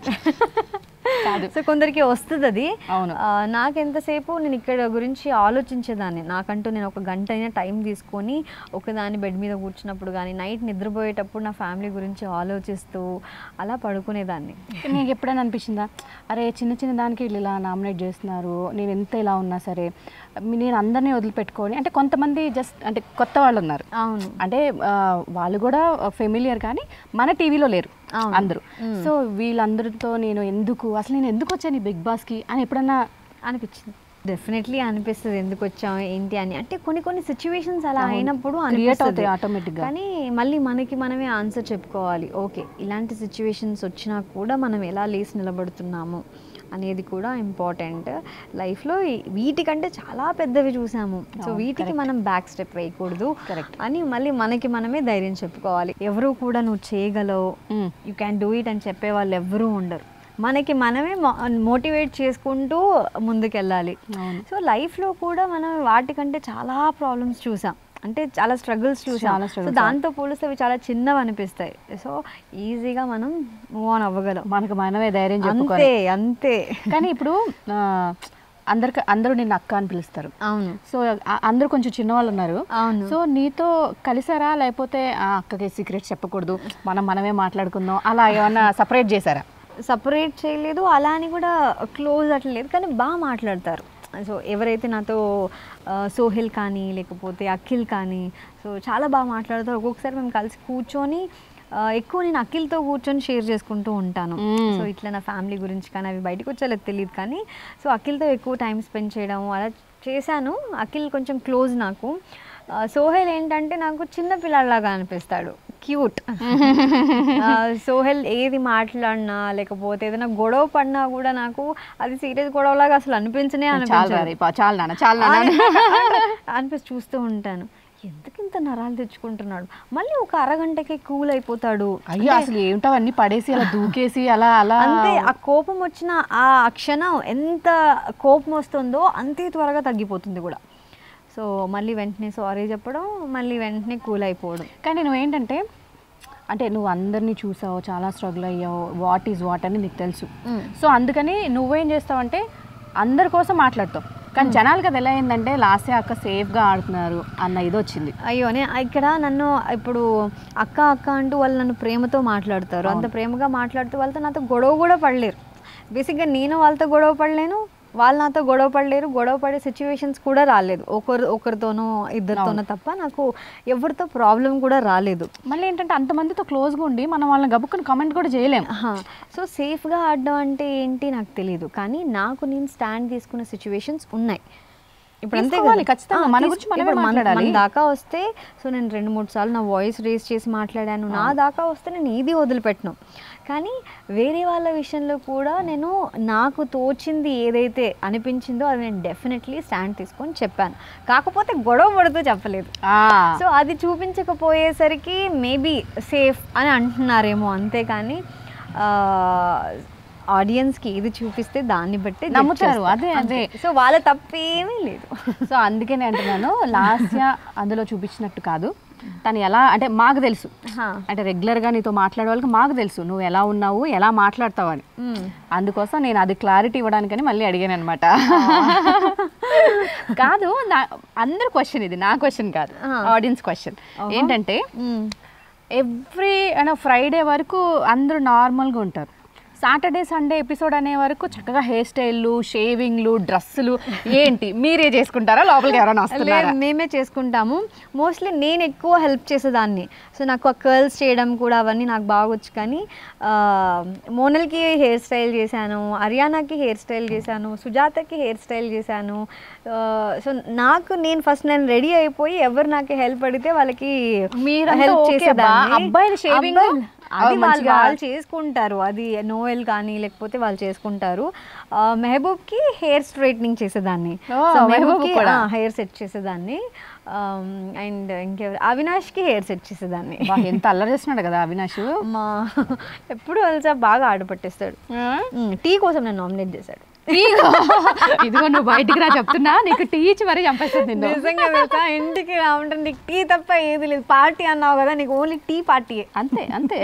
కాదు. సో కొందరికి వస్తుంది అది అవును. ఆ, నాకెంతసేపు నేను ఇక్కడ గురించి ఆలోచించేదాన్ని నాకంటూ నేను ఒక గంట అయినా టైం తీసుకొని ఒకదాని బెడ్ మీద కూర్చున్నప్పుడు కానీ నైట్ నిద్రపోయేటప్పుడు నా ఫ్యామిలీ గురించి ఆలోచిస్తూ అలా పడుకునేదాన్ని నీకు ఎప్పుడైనా అనిపించిందా అరే చిన్న చిన్న దానికి వీళ్ళు ఇలా నామినేట్ చేస్తున్నారు నేను ఎంత ఇలా ఉన్నా సరే మీ- నేను అందరినీ వదిలిపెట్టుకొని అంటే కొంతమంది జస్ట్ అంటే కొత్త వాళ్ళు ఉన్నారు అవును అంటే ఆ, వాళ్ళు కూడా ఫెమిలియర్ కానీ మన టీవీలో లేరు అవును. అందరూ సో వీళ్ళందరితో నేను ఎందుకు అసలు నేను ఎందుకు వచ్చాను ఈ బిగ్ బాస్కి అని ఎప్పుడన్నా అనిపించింది డెఫినెట్లీ అనిపిస్తుంది ఎందుకు వచ్చాం ఏంటి అని అంటే కొన్ని కొన్ని సిచ్యువేషన్స్ అలా అవును. అయినప్పుడు Create అనిపిస్తుంది అవుతాయి automatic గా. కానీ మళ్ళీ మనకి మనమే ఆన్సర్ చెప్పుకోవాలి ఓకే ఇలాంటి సిచ్యువేషన్స్ వచ్చినా కూడా మనం ఎలా లేసి నిలబడుతున్నాము అనేది కూడా ఇంపార్టెంట్ లైఫ్లో వీటికంటే చాలా పెద్దవి చూసాము సో అవును, వీటికి correct. మనం బ్యాక్ స్టెప్ వేయకూడదు Correct. అని మళ్ళీ మనకి మనమే ధైర్యం చెప్పుకోవాలి ఎవరు కూడా నువ్వు చేయగలవు మ్మ్. యూ క్యాన్ డూ ఇట్ అని చెప్పే వాళ్ళు ఎవ్వరూ ఉండరు మనకి మనమే మోటివేట్ చేసుకుంటూ ముందుకెళ్ళాలి అవును. సో లైఫ్లో కూడా మనం వాటికంటే చాలా ప్రాబ్లమ్స్ చూసాం అంటే చాలా స్ట్రగుల్స్ చూసాం చాలా సో struggles. దాంతో పోలిస్తే అవి చాలా చిన్నవి అనిపిస్తాయి సో ఈజీగా మనం మూవ్ ఆన్ అవ్వగలం మనకు మనమే ధైర్యం చెప్పుకొని అంతే అంతే కానీ ఇప్పుడు ఆ, అందరికి అందరూ నిన్ను అక్క అని పిలుస్తారు అవును సో ఆ- అందరూ కొంచెం చిన్నవాళ్ళు ఉన్నారు అవును సో నీతో కలిసారా లేకపోతే ఆ అక్కకి సీక్రెట్ చెప్పకూడదు మనం మనమే మాట్లాడుకుందాం అలా ఏమన్నా సపరేట్ చేశారా సపరేట్ చేయలేదు అలా అని కూడా క్లోజ్ అట్లా లేదు కానీ బాగా మాట్లాడతారు సో ఎవరైతే నాతో ఆ, సోహెల్ కానీ లేకపోతే అఖిల్ కానీ సో చాలా బాగా మాట్లాడతారు ఒక్కొక్కసారి మేము కలిసి కూర్చొని ఆ, ఎక్కువ నేను అఖిల్తో కూర్చొని షేర్ చేసుకుంటూ ఉంటాను మ్మ్. సో ఇట్లా నా ఫ్యామిలీ గురించి కానీ అవి బయటకు వచ్చేలేదు తెలియదు కానీ సో అఖిల్తో ఎక్కువ టైం స్పెండ్ చేయడం అలా చేశాను అఖిల్ కొంచెం క్లోజ్ నాకు ఆ, సోహెల్ ఏంటంటే నాకు చిన్న పిల్లలాగా అనిపిస్తాడు క్యూట్ సోహెల్ ఏది మాట్లాడినా లేకపోతే ఏదైనా గొడవ పడినా కూడా నాకు అది సీరియస్ గొడవలాగా అసలు అనిపించనే చాలా అనిపించదు రా రే, పా- చాలా నాన్న చాలా నాన్న అనిపిస్తూ చూస్తూ ఉంటాను ఎందుకు ఇంత నరాలు తెచ్చుకుంటున్నాడు మళ్ళీ ఒక అరగంటకి కూల్ అయిపోతాడు అయ్యో అసలు ఏమిటో అన్ని పడేసి అలా దూకేసి అలా అలా అంతే ఆ కోపం వచ్చిన ఆ క్షణం ఎంత కోపం వస్తుందో అంతే త్వరగా తగ్గిపోతుంది కూడా సో మళ్ళీ వెంటనే సారీ చెప్పడం మళ్ళీ వెంటనే కూల్ అయిపోవడం కానీ నువ్వేంటంటే అంటే నువ్వు అందరినీ చూసావు చాలా స్ట్రగుల్ అయ్యావు వాట్ ఈజ్ వాట్ అని నీకు తెలుసు Mm. సో అందుకని నువ్వేం చేస్తావంటే అందరి కోసం మాట్లాడతావు కానీ జనాలకి అది ఎలా అయిందంటే లాస్ట్ అక్క సేఫ్గా ఆడుతున్నారు అన్న ఇది వచ్చింది అయ్యో నే ఇక్కడ నన్ను ఇప్పుడు అక్క అక్క అంటూ వాళ్ళు నన్ను ప్రేమతో మాట్లాడతారు అంత ప్రేమగా మాట్లాడుతూ వాళ్ళతో నాతో గొడవ కూడా పడలేరు బేసిక్గా నేను వాళ్ళతో గొడవ పడలేను వాళ్ళు నాతో గొడవ పడలేరు గొడవ పడే సిచ్యువేషన్స్ కూడా రాలేదు ఒకరు ఒకరితోనో ఇద్దరితోనో తప్ప నాకు ఎవరితో ప్రాబ్లం కూడా రాలేదు మళ్ళీ ఏంటంటే అంతమందితో క్లోజ్గా ఉండి మనం వాళ్ళని గబుక్కుని కమెంట్ కూడా చేయలేం సో సేఫ్గా ఆడడం అంటే ఏంటి నాకు తెలియదు కానీ నాకు నేను స్టాండ్ తీసుకున్న సిచ్యువేషన్స్ ఉన్నాయి ఇప్పుడు అంతే తీసుకోవాలి, కదా. ఖచ్చితంగా. ఆ, మన తీస్- గురించి మనమే ఇప్పుడు మన- మాట్లాడాలి. మన దాకా వస్తే సో నేను రెండు మూడు సార్లు నా వాయిస్ రేస్ చేసి మాట్లాడాను నా దాకా వస్తే నేను ఇది వదిలిపెట్టను కానీ వేరే వాళ్ళ విషయంలో కూడా నేను నాకు తోచింది ఏదైతే అనిపించిందో అది నేను డెఫినెట్లీ స్టాండ్ తీసుకొని చెప్పాను కాకపోతే గొడవ పడుతూ చెప్పలేదు ఆ, సో అది చూపించకపోయేసరికి మేబీ సేఫ్ అని అంటున్నారేమో అంతేకాని ఆడియన్స్కి ఏది చూపిస్తే దాన్ని బట్టి judge నమ్ముతారు. చేస్తారు. అదే, అదే. అంతే. సో వాళ్ళ తప్పేమీ లేదు సో అందుకే నేను అంటున్నాను లాస్య అందులో చూపించినట్టు కాదు తను ఎలా అంటే మాకు తెలుసు హా. అంటే రెగ్యులర్గా నీతో మాట్లాడే వాళ్ళకి మాకు తెలుసు నువ్వు ఎలా ఉన్నావు ఎలా మాట్లాడతావు అని మ్మ్. అందుకోసం నేను అది క్లారిటీ ఇవ్వడానికని మళ్ళీ అడిగాను అనమాట కాదు నా అందరు క్వశ్చన్ ఇది నా క్వశ్చన్ కాదు ఆ. ఆడియన్స్ క్వశ్చన్ ఏంటంటే మ్మ్. ఎవ్రీ అంటే ఫ్రైడే వరకు అందరూ నార్మల్గా ఉంటారు సాటర్డే సండే ఎపిసోడ్ అనే వరకు చక్కగా హెయిర్ స్టైల్లు షేవింగ్లు డ్రెస్సులు ఏంటి మీరే చేసుకుంటారా లోపలికి ఎవరైనా వస్తున్నారా లేదు మేమే చేసుకుంటాము మోస్ట్లీ నేను ఎక్కువ హెల్ప్ చేసేదాన్ని సో నాకు ఆ కర్ల్స్ చేయడం కూడా అవన్నీ నాకు బాగా వచ్చు కానీ ఆ, మోనల్కి హెయిర్ స్టైల్ చేశాను హర్యానాకి హెయిర్ స్టైల్ చేశాను సుజాతకి హెయిర్ స్టైల్ చేశాను ఆ, సో నాకు నేను ఫస్ట్ నేను రెడీ అయిపోయి ఎవరు నాకు హెల్ప్ అడిగితే వాళ్ళకి మీరంతా హెల్ప్ ఓకే చేసేదాన్ని అబ్బా. అబ్బాయిలు shaving? అబ్బాయిలు- అది అవి వాళ్ళు మంచిగా- వాళ్ళు చేసుకుంటారు అది నోయల్ కానీ లేకపోతే వాళ్ళు చేసుకుంటారు ఆ, మెహబూబ్కి హెయిర్ స్ట్రైట్నింగ్ చేసేదాన్ని ఓ, సో మెహబూబ్ మెహబూబ్కి కూడా. హెయిర్ సెట్ చేసేదాన్ని అండ్ ఇంకెవరు అవినాష్కి హెయిర్ సెట్ చేసేదాన్ని బా, ఎంత అల్లరి చేస్తున్నాడు కదా అవినాష్ మా ఎప్పుడు కలిసా బాగా ఆడపట్టేస్తాడు టీ కోసం నేను నామినేట్ చేశాడు ఇదిగో నువ్వు బయటికి రా చెప్తున్నా నీకు టీ ఇచ్చి మరీ చంపేస్తుంది నిన్ను నిజంగా తెలుసా ఇంటికి రావంటే నీకు టీ తప్ప ఏది లేదు పార్టీ అన్నావు కదా నీకు ఓన్లీ టీ పార్టీయే అంతే అంతే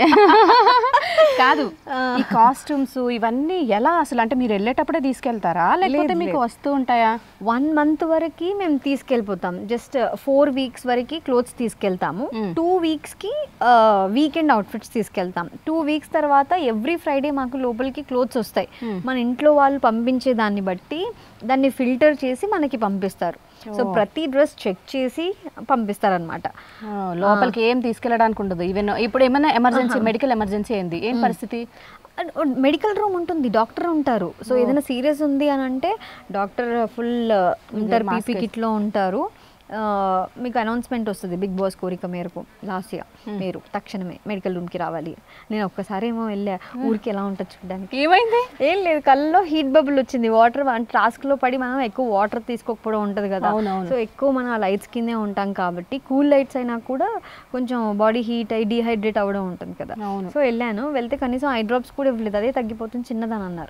కాదు ఈ కాస్ట్యూమ్స్ ఇవన్నీ ఎలా అసలు అంటే మీరు వెళ్ళేటప్పుడే తీసుకెళ్తారా లేకపోతే లేదు, మీకు లేదు. వస్తూ ఉంటాయా వన్ మంత్ వరకు మేము తీసుకెళ్ళిపోతాం జస్ట్ ఫోర్ వీక్స్ వరకు క్లోత్స్ తీసుకెళ్తాము Mm. టూ వీక్స్కి వీకెండ్ అవుట్ఫిట్స్ తీసుకెళ్తాం టూ వీక్స్ తర్వాత ఎవ్రీ ఫ్రైడే మాకు లోపలికి క్లోత్స్ వస్తాయి Mm. మన ఇంట్లో వాళ్ళు పంపించే దాన్ని బట్టి దాన్ని ఫిల్టర్ చేసి మనకి పంపిస్తారు సో Oh. ప్రతి డ్రెస్ చెక్ చేసి పంపిస్తారనమాట ఆ, లోపలికి ఏం తీసుకెళ్ళడానికి ఉండదు ఈవెన్ ఇప్పుడు ఏమైనా ఎమర్జెన్సీ మెడికల్ ఎమర్జెన్సీ ఏంది ఏం పరిస్థితి మెడికల్ రూమ్ ఉంటుంది డాక్టర్ ఉంటారు సో ఏదైనా సీరియస్ ఉంది అని అంటే డాక్టర్ ఫుల్ ఉంటారు mask పీపీ కిట్లో ఉంటారు ఆ, మీకు అనౌన్స్మెంట్ వస్తుంది బిగ్ బాస్ కోరిక మేరకు లాస్ట్ ఇయర్ మీరు తక్షణమే మెడికల్ రూమ్కి రావాలి నేను ఒక్కసారి ఏమో వెళ్ళా ఊరికి ఎలా ఉంటుంది చూడడానికి ఏమైంది ఏం లేదు కళ్ళలో హీట్ బబుల్ వచ్చింది వాటర్ టాస్క్లో పడి మనం ఎక్కువ వాటర్ తీసుకోకపోవడం ఉంటుంది కదా అవునవును. సో ఎక్కువ మనం లైట్స్ కిందే ఉంటాం కాబట్టి కూల్ లైట్స్ అయినా కూడా కొంచెం బాడీ హీట్ అయ్యి డిహైడ్రేట్ అవ్వడం ఉంటుంది కదా అవును. సో వెళ్ళాను వెళ్తే కనీసం ఐ డ్రాప్స్ కూడా ఇవ్వలేదు అదే తగ్గిపోతుంది చిన్నదని అన్నారు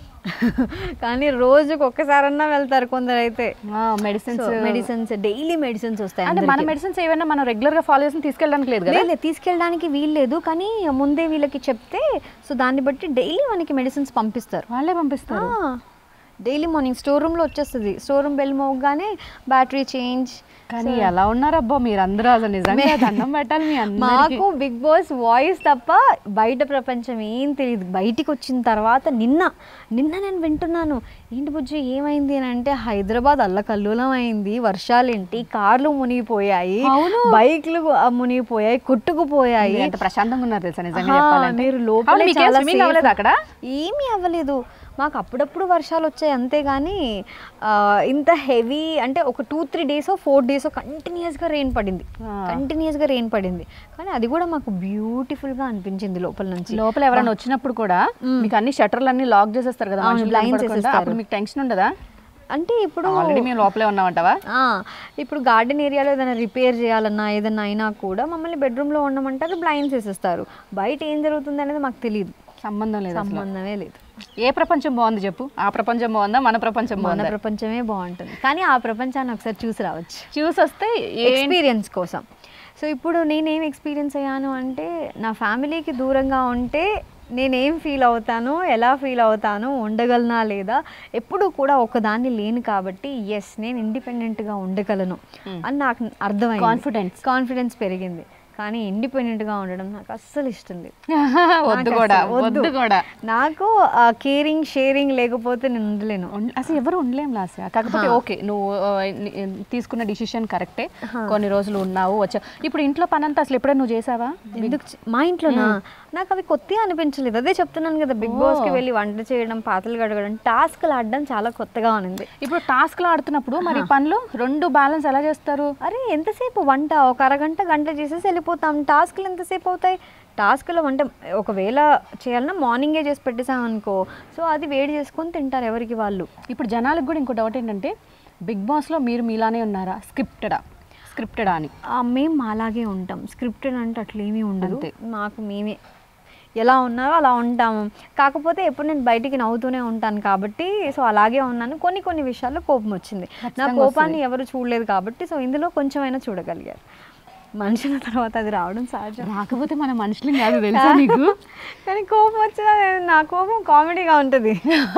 కానీ రోజుకి ఒక్కసారన్నా వెళ్తారు కొందరు అయితే మెడిసిన్స్ మెడిసిన్స్ డైలీ మెడిసిన్స్ వస్తాయి అంటే మన అందరికీ. మెడిసిన్స్ ఏమైనా మనం రెగ్యులర్ గా ఫాలో చేసి తీసుకెళ్ళడానికి లేదు కదా లేదు లేదు, తీసుకెళ్ళడానికి వీల్లేదు కానీ ముందే వీళ్ళకి చెప్తే సో దాన్ని బట్టి డైలీ మనకి మెడిసిన్స్ పంపిస్తారు వాళ్ళే పంపిస్తారు డైలీ మార్నింగ్ స్టోర్ రూమ్లో వచ్చేస్తుంది స్టోర్ రూమ్ బెల్ మోగానే బ్యాటరీ చేంజ్ కానీ ఎలా ఉన్నారబ్బా మీరందరూ అసలు నిజంగా దండం పెట్టాలి మీ అందరికీ మాకు బిగ్ బాస్ వాయిస్ తప్ప బయట ప్రపంచం ఏం తెలియదు బయటికి వచ్చిన తర్వాత నిన్న నిన్న నేను వింటున్నాను ఏంటి బుజ్జి ఏమైంది అని అంటే హైదరాబాద్ అల్లకల్లోలం అయింది వర్షాలేంటి కార్లు మునిగిపోయాయి అవును. బైక్లు ఆ, మునిగిపోయాయి కొట్టుకుపోయాయి మీరు ఎంత ప్రశాంతంగా ఉన్నారు తెలుసా నిజంగా ఆహా, చెప్పాలంటే మీరు అవును, లోపలే మీకేం చాలా swimming safe. అవ్వలేదా అక్కడ ఏమీ అవ్వలేదు మాకు అప్పుడప్పుడు వర్షాలు వచ్చాయి అంతేగాని ఆ, ఇంత హెవీ అంటే ఒక two three days four days కంటిన్యూస్గా రెయిన్ పడింది ఆ. కంటిన్యూస్గా రెయిన్ పడింది కానీ అది కూడా మాకు బ్యూటిఫుల్గా అనిపించింది లోపల నుంచి లోపల ఎవరైనా వచ్చినప్పుడు కూడా మీకు అన్ని షట్టర్లు అన్ని లాక్ చేసేస్తారు కదా అవును, మనుషులు blinds కనపడకుండా. వేసేస్తారు. అప్పుడు మీకు టెన్షన్ ఉండదా అంటే ఇప్పుడు ఆల్రెడీ మేము లోపలే ఉన్నామంటావా ఆ, ఇప్పుడు గార్డెన్ ఏరియాలో ఏదైనా రిపేర్ చేయాలన్నా ఏదైనా అయినా కూడా మమ్మల్ని బెడ్రూమ్లో ఉండమంటారు బ్లైండ్స్ వేసేస్తారు బయట ఏం జరుగుతుంది అనేది మాకు తెలియదు సంబంధం లేదు అసలు. సంబంధమే లేదు ఏ ప్రపంచం బాగుంది చెప్పు ఆ ప్రపంచం బాగుందా మన ప్రపంచం మన బాగుందా ప్రపంచమే బాగుంటుంది కానీ ఆ ప్రపంచాన్ని ఒకసారి చూసి రావచ్చు చూసి వస్తే ఏ- ఎక్స్పీరియన్స్ కోసం సో ఇప్పుడు నేనేం ఎక్స్పీరియన్స్ అయ్యాను అంటే నా ఫ్యామిలీకి దూరంగా ఉంటే నేనేం ఫీల్ అవుతాను ఎలా ఫీల్ అవుతాను ఉండగలనా లేదా ఎప్పుడు కూడా ఒకదాన్ని లేను కాబట్టి ఎస్ నేను ఇండిపెండెంట్గా ఉండగలను అని నాకు అర్థమైంది Confidence. కాన్ఫిడెన్స్ పెరిగింది కానీ ఇండిపెండెంట్గా ఉండడం నాకు అస్సలు ఇష్టం లేదు వద్దు నాకు కూడా అసలు వద్దు. వద్దు కూడా నాకు కేరింగ్ షేరింగ్ లేకపోతే నేను ఉండలేను ఉన్- అసలు ఎవరు ఉండలేం లాస్య కాకపోతే ఓకే నువ్వు ఆ, ని- తీసుకున్న డిసిషన్ కరెక్టే కొన్ని రోజులు ఉన్నావు వచ్చావు ఇప్పుడు ఇంట్లో పని అంతా అసలు ఎప్పుడైనా నువ్వు చేసావా ఎందుకు చే- మా ఇంట్లోనా నాకు అవి కొత్తగా అనిపించలేదు అదే చెప్తున్నాను కదా బిగ్ బాస్ కి వెళ్ళి వంట చేయడం పాతలు కడగడం టాస్క్లు ఆడడం చాలా కొత్తగా ఉంది ఇప్పుడు టాస్క్లు ఆడుతున్నప్పుడు మరి పనులు రెండు బ్యాలెన్స్ ఎలా చేస్తారు అరే ఎంతసేపు వంట ఒక అరగంట గంట చేసేసి వెళ్ళిపోతాం టాస్క్లు ఎంతసేపు అవుతాయి టాస్క్లో వంట ఒకవేళ చేయాలన్నా మార్నింగే చేసి పెట్టేసాం అనుకో సో అది వేడి చేసుకొని తింటారు ఎవరికి వాళ్ళు ఇప్పుడు జనాలకు కూడా ఇంకో డౌట్ ఏంటంటే బిగ్ బాస్లో మీరు మీలానే ఉన్నారా స్క్రిప్టెడా స్క్రిప్టెడా అని ఆ, మేము అలాగే ఉంటాం స్క్రిప్టెడ్ అంటే అట్లా ఏమీ ఉండదు అంతే. మాకు మేమే ఎలా ఉన్నారో అలా ఉంటాము కాకపోతే ఎప్పుడు నేను బయటికి నవ్వుతూనే ఉంటాను కాబట్టి సో అలాగే ఉన్నాను కొన్ని కొన్ని విషయాల్లో కోపం వచ్చింది నా ఖచ్చితంగా కోపాన్ని ఎవరు చూడలేదు కాబట్టి సో ఇందులో కొంచెమైనా చూడగలిగారు మనుషుల తర్వాత అది రావడం సహజం రాకపోతే మన మనుషులు కాదు తెలుసా నీకు కానీ కోపం వచ్చినా నేను- నా కోపం కామెడీగా ఉంటుంది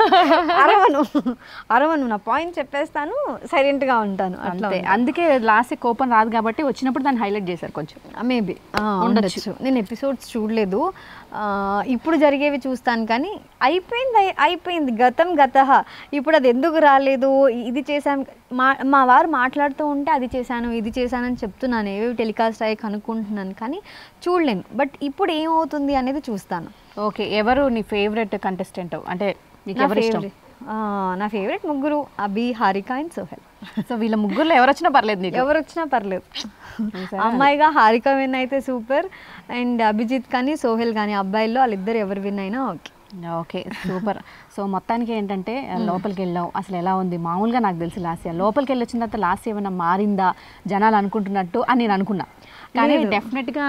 అరవను అరవను నా పాయింట్ చెప్పేస్తాను సైలెంట్గా ఉంటాను అట్లా అంతే అందుకే లాస్ట్ కోపం రాదు కాబట్టి వచ్చినప్పుడు దాన్ని హైలైట్ చేశారు కొంచెం మేబీ ఉండొచ్చు. ఉండొచ్చు నేను ఎపిసోడ్స్ చూడలేదు ఆ, ఇప్పుడు జరిగేవి చూస్తాను కానీ అయిపోయింది అయి- అయిపోయింది గతం గత ఇప్పుడు అది ఎందుకు రాలేదు ఇది చేశాను మా మా వారు మాట్లాడుతూ ఉంటే అది చేశాను ఇది చేశానని చెప్తున్నాను ఏవేవి టెలికాస్ట్ అయ్యి కనుక్కుంటున్నాను కానీ చూడలేను బట్ ఇప్పుడు ఏమవుతుంది అనేది చూస్తాను ఓకే ఎవరు నీ ఫేవరెట్ కంటెస్టెంట్ అంటే నీకు నా ఎవరు ఇష్టం favorite- ఆ, నా ఫేవరెట్ ముగ్గురు అభి హారిక అండ్ సోహెల్ సో వీళ్ళ ముగ్గురులో ఎవరు వచ్చినా పర్లేదు నీకు ఎవరు వచ్చినా పర్లేదు చూసారా? అమ్మాయిగా హారిక విన్ అయితే సూపర్ అండ్ అభిజిత్ కానీ సోహెల్ కానీ అబ్బాయిల్లో వాళ్ళిద్దరు ఎవరు విన్ అయినా ఓకే ఓకే సూపర్ సో మొత్తానికి ఏంటంటే లోపలికి వెళ్ళాం అసలు ఎలా ఉంది మామూలుగా నాకు తెలిసి లాస్ట్ ఇయర్ లోపలికి వెళ్ళి వచ్చిన తర్వాత లాస్ట్ ఏమైనా మారిందా జనాలు అనుకుంటున్నట్టు అని నేను అనుకున్నా కానీ లేదు. డెఫినెట్గా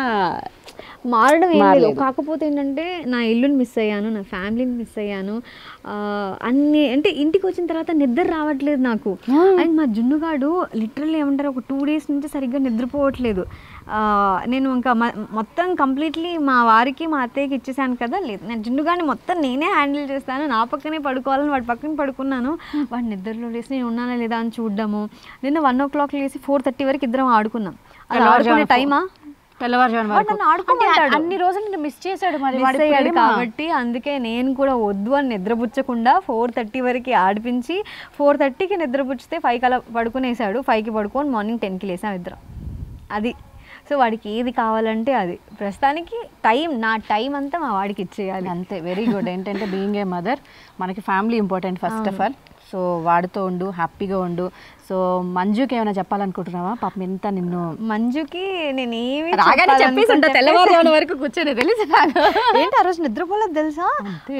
మారడం ఏం లేదు మారలేదు. కాకపోతే ఏంటంటే నా ఇల్లుని మిస్ అయ్యాను నా ఫ్యామిలీని మిస్ అయ్యాను ఆ, అన్ని అంటే ఇంటికి వచ్చిన తర్వాత నిద్ర రావట్లేదు నాకు అండ్ మా జున్నుగాడు లిటరల్లీ ఏమంటారు ఒక టూ డేస్ నుంచి సరిగ్గా నిద్రపోవట్లేదు ఆ, నేను ఇంకా మ- మొత్తం కంప్లీట్లీ మా వారికి మా అత్తయ్యకి ఇచ్చేసాను కదా లేదు నేను జున్నుగాడిని మొత్తం నేనే హ్యాండిల్ చేస్తాను నా పక్కనే పడుకోవాలని వాడి పక్కన పడుకున్నాను వాడి నిద్రలో లేసి నేను ఉన్నానా లేదా అని చూడ్డము నిన్న వన్ ఓ క్లాక్ లేసి ఫోర్ థర్టీ వరకు ఇద్దరం ఆడుకున్నాం అది ఆడుకునే టైమా తెల్లవారుజామున వాడు వరకు. నన్ను ఆడుకోమంటాడు. అంటే అన్ని రోజులు నేను మిస్ చేశాడు మరి మిస్ వాడి అయ్యాడు ప్రేమ. కాబట్టి అందుకే నేను కూడా వద్దు అని నిద్రపుచ్చకుండా ఫోర్ థర్టీ వరకు ఆడిపించి ఫోర్ థర్టీకి నిద్రపుచ్చితే ఫైవ్ కలా పడుకునేసాడు ఫైవ్కి పడుకొని మార్నింగ్ టెన్కి లేసాం ఇద్దరం అది సో వాడికి ఏది కావాలంటే అది ప్రస్తుతానికి టైం నా టైం అంతా మా వాడికి ఇచ్చేయాలి అంతే వెరీ గుడ్ ఏంటంటే బీయింగ్ ఏ మదర్ మనకి family important first of all so వాడితో ఉండు హ్యాపీగా ఉండు సో మంజుకి ఏమైనా చెప్పాలనుకుంటున్నావా పాపం ఎంత నిన్ను మంజుకి నేను ఏమి రాగానే చెప్పేసి ఉంటా తెల్లవారుజామున వరకు కూర్చొని తెలుసు నాకు ఏంటి ఆ రోజు నిద్రపోలేదు తెలుసా అంతే.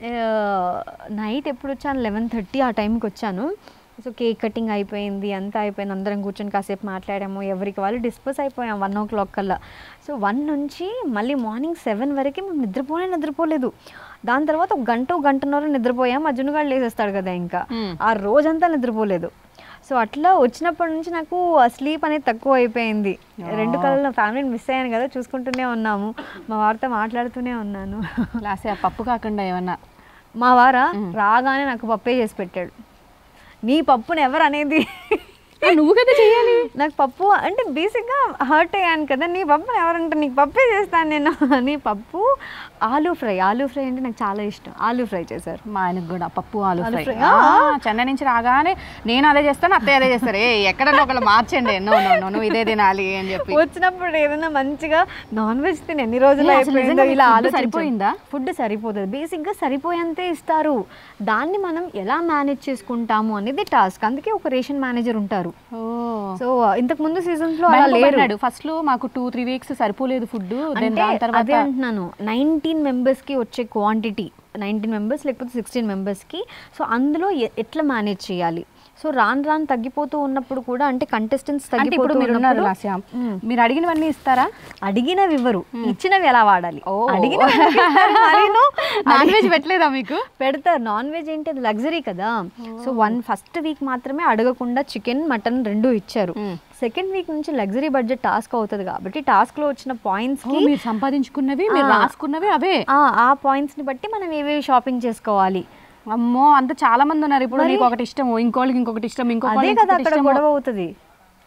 నైట్ ఎప్పుడు వచ్చాను లెవెన్ థర్టీ ఆ టైంకి వచ్చాను సో కేక్ కటింగ్ అయిపోయింది అంతా అయిపోయింది అందరం కూర్చొని కాసేపు మాట్లాడాము ఎవరికి వాళ్ళు డిస్పోజ్ అయిపోయాం వన్ ఓ క్లాక్ కల్లా సో వన్ నుంచి మళ్ళీ మార్నింగ్ సెవెన్ వరకు మేము నిద్రపోనే నిద్రపోలేదు దాని తర్వాత ఒక గంట ఒక గంటన్నర నిద్రపోయాం అర్జునుగాడు లేసేస్తాడు కదా ఇంకా Hmm. ఆ రోజంతా నిద్రపోలేదు సో అట్లా వచ్చినప్పటి నుంచి నాకు ఆ స్లీప్ అనేది తక్కువ అయిపోయింది రెండు కళ్ళలో ఫ్యామిలీని మిస్ అయ్యాను కదా చూసుకుంటూనే ఉన్నాము మా వారితో మాట్లాడుతూనే ఉన్నాను లాస్ట్ ఆ పప్పు కాకుండా ఏమన్నా మా వారా రాగానే నాకు పప్పే చేసి పెట్టాడు నీ పప్పుని ఎవరు అనేది నువ్వు కదా చేయాలి నాకు పప్పు అంటే బేసిక్గా హర్ట్ అయ్యాను కదా నీ పప్పుని ఎవరంటే నీకు పప్పే చేస్తాను నేను నీ పప్పు ఆలూ ఫ్రై ఆలూ ఫ్రై అంటే నాకు చాలా ఇష్టం ఆలూ ఫ్రై చేశారు మా ఆయనకు కూడా పప్పు ఆలు ఆలు ఫ్రై ఫ్రై. ఆ, చెన్నై నుంచి రాగానే నేను అదే చేస్తాను అత్తయ్య అదే చేస్తారు ఏ ఎక్కడన్నా ఒకళ్ళు మార్చండి నో నో నో నువ్వు ఇదే తినాలి అని చెప్పి వచ్చినప్పుడు ఏదైనా మంచిగా నాన్ వెజ్ తిని ఎన్ని రోజులు ఏ, అసలు అయిపోయిందో నిజంగా ఇలా మీకు food ఆలోచించం. సరిపోయిందా? ఫుడ్ సరిపోతుంది బేసిక్గా సరిపోయేంతే ఇస్తారు దాన్ని మనం ఎలా మేనేజ్ చేసుకుంటాము అనేది టాస్క్ అందుకే ఒక రేషన్ మేనేజర్ ఉంటారు ఓ సో ఇంతకు ముందు సీజన్స్ లో అలా లేరు ఫస్ట్ లో మాకు టూ త్రీ వీక్స్ సరిపోలేదు ఫుడ్ దెన్ అంటే దాని అదే తర్వాత అంటున్నాను నైన్టీన్ మెంబర్స్ కి వచ్చే క్వాంటిటీ నైన్టీన్ మెంబర్స్ లేకపోతే సిక్స్టీన్ మెంబర్స్ కి సో అందులో ఎ- ఎట్లా మేనేజ్ చేయాలి సో రాను రాను తగ్గిపోతూ ఉన్నప్పుడు కూడా అంటే కంటెస్టెంట్స్ అంటే ఇప్పుడు తగ్గిపోతూ మీరు ఉన్నారు ఉన్నప్పుడు లాస్య మ్మ్. మీరు అడిగినవన్నీ ఇస్తారా అడిగినవి ఇవ్వరు ఇచ్చినవి ఎలా వాడాలి ఓ. అడిగినవి ఎందుకు ఇస్తారు? మరీను? నాన్ వెజ్ పెట్టలేదా మీకు పెడతారు నాన్ వెజ్ ఏంటి అది లగ్జరీ కదా సో వన్ ఫస్ట్ వీక్ మాత్రమే అడగకుండా చికెన్ మటన్ రెండు ఇచ్చారు మ్మ్. సెకండ్ వీక్ నుంచి లగ్జరీ బడ్జెట్ టాస్క్ అవుతుంది కాబట్టి టాస్క్ లో వచ్చిన పాయింట్స్ ఓ, మీరు సంపాదించుకున్నవి మీరు ఆ. రాసుకున్నవి అవే ఆ పాయింట్స్ ని బట్టి మనం ఏవేవి షాపింగ్ చేసుకోవాలి అమ్మో అంత చాలా మంది ఉన్నారు ఇప్పుడు నీకు ఒకటి ఇష్టం ఇంకోళ్ళకి ఇంకొకటి ఇష్టం అదే ఇంకొకటి కదా అక్కడ గొడవ అవుతుంది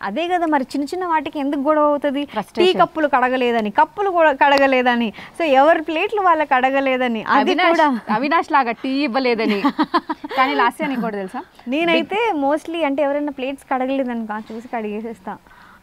అదే కదా మరి చిన్న చిన్న వాటికి ఎందుకు గొడవ అవుతుంది టీ Frustration. కప్పులు కడగలేదని కప్పులు కూడా కడగలేదని సో ఎవరి ప్లేట్లు వాళ్ళకి కడగలేదని అది అవినాష్ కూడా అవినాష్ లాగా టీ ఇవ్వలేదని కానీ లాస్ట్ నీకు కూడా తెలుసా నేనైతే మోస్ట్లీ అంటే ఎవరైనా ప్లేట్స్ కడగలేదని కా చూసి కడిగేసేస్తా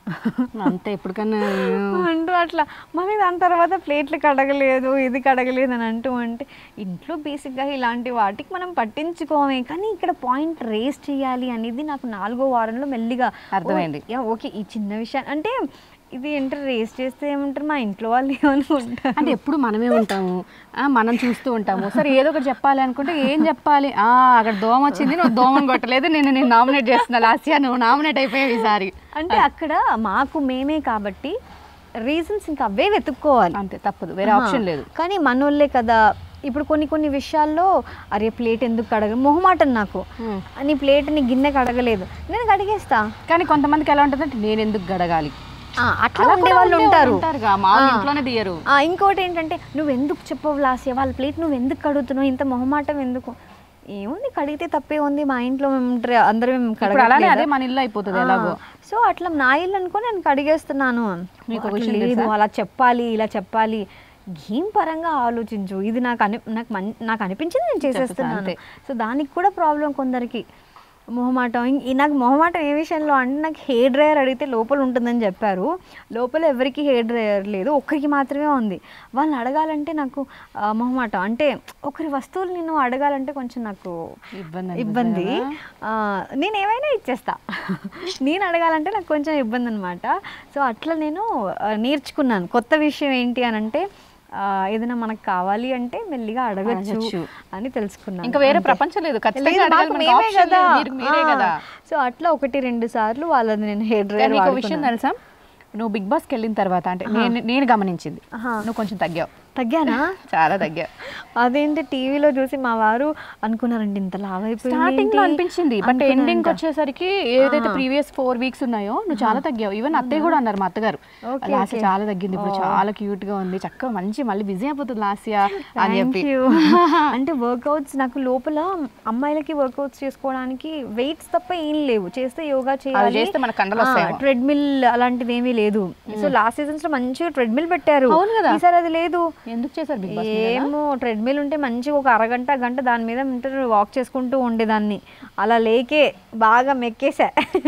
అంతే ఎప్పటికన్నా అంటూ అట్లా మళ్ళీ దాని తర్వాత ప్లేట్లు కడగలేదు ఇది కడగలేదు అని అంటూ అంటే ఇంట్లో బేసిక్గా ఇలాంటి వాటికి మనం పట్టించుకోమే కానీ ఇక్కడ పాయింట్ రేస్ చేయాలి అనేది నాకు నాలుగో వారంలో మెల్లిగా అర్థమైంది. ఓ, యా, ఓకే ఈ చిన్న విషయం అంటే ఇది ఏంటో రేస్ చేస్తే ఏమంటారు మా ఇంట్లో వాళ్ళు ఏమనుకుంటారు అంటే ఎప్పుడు మనమే ఉంటాము ఆ, మనం చూస్తూ ఉంటాము సరే ఏదో ఒకటి చెప్పాలి అనుకుంటే ఏం చెప్పాలి ఆ అక్కడ దోమ వచ్చింది నువ్వు దోమని కొట్టలేదు నేను నేను నామినేట్ చేస్తున్నా లాస్యా నువ్వు నామినేట్ అయిపోయావు ఈసారి అంటే అక్కడ మాకు మేమే కాబట్టి రీజన్స్ ఇంకా అవే వెతుక్కోవాలి అంతే తప్పదు వేరే ఆప్షన్ లేదు కానీ మనోళ్ళే కదా ఇప్పుడు కొన్ని కొన్ని విషయాల్లో అరే ప్లేట్ ఎందుకు కడగ మొహమాటం నాకు Hmm. నీ ప్లేట్ నీ గిన్నె కడగలేదు నేను కడిగేస్తా కానీ కొంతమందికి ఎలా ఉంటుందంటే నేను ఎందుకు గడగాలి ఆ, అట్లా అలా ఉండే కూడా వాళ్ళు ఉండే ఉంటారు ఉంటారుగా, మా ఆ. ఇంట్లోనే తీయరు ఆ, ఇంకోటి ఏంటంటే నువ్వు ఎందుకు చెప్పవు లాస్య వాళ్ళ ప్లేట్ నువ్వు ఎందుకు కడుగుతున్నావు ఇంత మొహమాటం ఎందుకు ఏముంది కడిగితే తప్పే ఉంది మా ఇంట్లో మేము ట్ర- అందరం మేము ఇప్పుడు అలానే కడగట్లేదా? అదే మన ఇల్లు అయిపోతుంది ఎలాగో ఆ, సో అట్లా నా ఇల్లు అనుకో నేను కడిగేస్తున్నాను మీకు ఒక అట్లా విషయం లేదు తెలుసా? అలా చెప్పాలి ఇలా చెప్పాలి గేమ్ పరంగా ఆలోచించు ఇది నాకు అని నాకు మన్ నాకు అనిపించింది నేను చేసేస్తున్నాను అంతే. సో దానికి కూడా ప్రాబ్లం కొందరికి మొహమాటం ఇం- ఈ నాకు మొహమాటం ఏ విషయంలో అంటే నాకు హెయిర్ డ్రయర్ అడిగితే లోపల ఉంటుందని చెప్పారు లోపల ఎవరికి హెయిర్ డ్రయర్ లేదు ఒక్కరికి మాత్రమే ఉంది వాళ్ళని అడగాలంటే నాకు ఆ, మొహమాటం అంటే ఒకరి వస్తువులు నేను అడగాలంటే కొంచెం నాకు ఇబ్బంది అనిపిస్తుంది ఇబ్బంది కదా? ఆ, నేను ఏమైనా ఇచ్చేస్తా నేను అడగాలంటే నాకు కొంచెం ఇబ్బంది అనమాట సో అట్లా నేను ఆ, నేర్చుకున్నాను కొత్త విషయం ఏంటి అని అంటే ఆ, ఏదైనా మనకు కావాలి అంటే మెల్లిగా అడగచ్చు అడగచ్చు. అని తెలుసుకున్నాను ఇంకా వేరే అంతే. ప్రపంచం లేదు ఖచ్చితంగా లేదు, అడగాలి, మాకు మనకి మేమే option కదా లేదు, మీరు- మీరే ఆ, కదా సో అట్లా ఒకటి రెండు సార్లు వాళ్ళది నేను హెయిర్ కానీ డ్రైయర్ నీకు ఒక విషయం తెలుసా నువ్వు బిగ్ బాస్కి వెళ్ళిన తర్వాత అంటే నేను నేను గమనించింది ఆహా. నువ్వు కొంచెం తగ్గావు తగ్గానా చాలా తగ్గావు అదేంటి టీవీలో చూసి మా వారు అనుకున్నారండి ఇంత లావ్ స్టార్టింగ్ లో అనిపించింది బట్ ఎండింగ్ అనుకున్నారంట. వచ్చేసరికి ఏదైతే ప్రీవియస్ ఫోర్ వీక్స్ ఉన్నాయో నువ్వు చాలా తగ్గావు ఈవెన్ అత్తయ్య కూడా అన్నారు మా అత్తగారు Okay, లాస్ట్ okay. చాలా తగ్గింది ఇప్పుడు చాలా క్యూట్ గా ఉంది చక్కగా మంచి మళ్ళీ బిజీ అయిపోతుంది లాస్యా అని Thank చెప్పి you. అంటే వర్కౌట్స్ నాకు లోపల అమ్మాయిలకి వర్కౌట్స్ చేసుకోవడానికి వెయిట్స్ తప్ప ఏం లేవు చేస్తే యోగా చేయాలి చేస్తే మనకు కండలు వస్తాయేమో. ట్రెడ్మిల్ అలాంటిది ఏమీ లేదు సో లాస్ట్ సీజన్స్ లో మంచిగా ట్రెడ్మిల్ పెట్టారు అవును కదా. ఈసారి అది లేదు ఎందుకు చేశారు బిగ్ బాస్ ఏమో ట్రెడ్మిల్ ఉంటే మంచిగా ఒక అరగంట గంట దాని మీద ఉంటారు వాక్ చేసుకుంటూ ఉండేదాన్ని అలా లేకే బాగా మెక్కేసా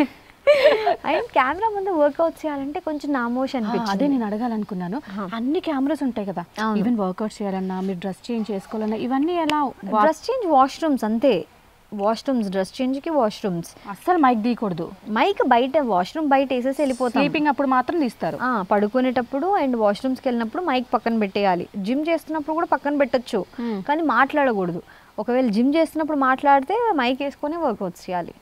అండ్ కెమెరా ముందు వర్కౌట్ చేయాలంటే కొంచెం నామోష్ అదే అనిపించింది నేను అడగాలనుకున్నాను అన్ని కెమెరాస్ ఉంటాయి కదా అవును. ఈవెన్ వర్కౌట్ చేయాలన్నా మీరు డ్రెస్ చేంజ్ చేసుకోవాలన్నా ఇవన్నీ ఎలా డ్రెస్ చేంజ్ వాష్రూమ్స్ అంతే వాష్రూమ్స్ డ్రెస్ చేంజ్కి వాష్రూమ్స్ అస్సలు మైక్ తీయకూడదు మైక్ బయట వాష్రూమ్ బయట వేసేసి వెళ్ళిపోతాం స్లీపింగ్ అప్పుడు మాత్రం తీస్తారు ఆ, పడుకునేటప్పుడు అండ్ వాష్రూమ్స్కి వెళ్ళినప్పుడు మైక్ పక్కన పెట్టేయాలి జిమ్ చేస్తున్నప్పుడు కూడా పక్కన పెట్టొచ్చు Hmm. కానీ మాట్లాడకూడదు ఒకవేళ జిమ్ చేస్తున్నప్పుడు మాట్లాడితే మైక్ వేసుకొని వర్కౌట్స్ చేయాలి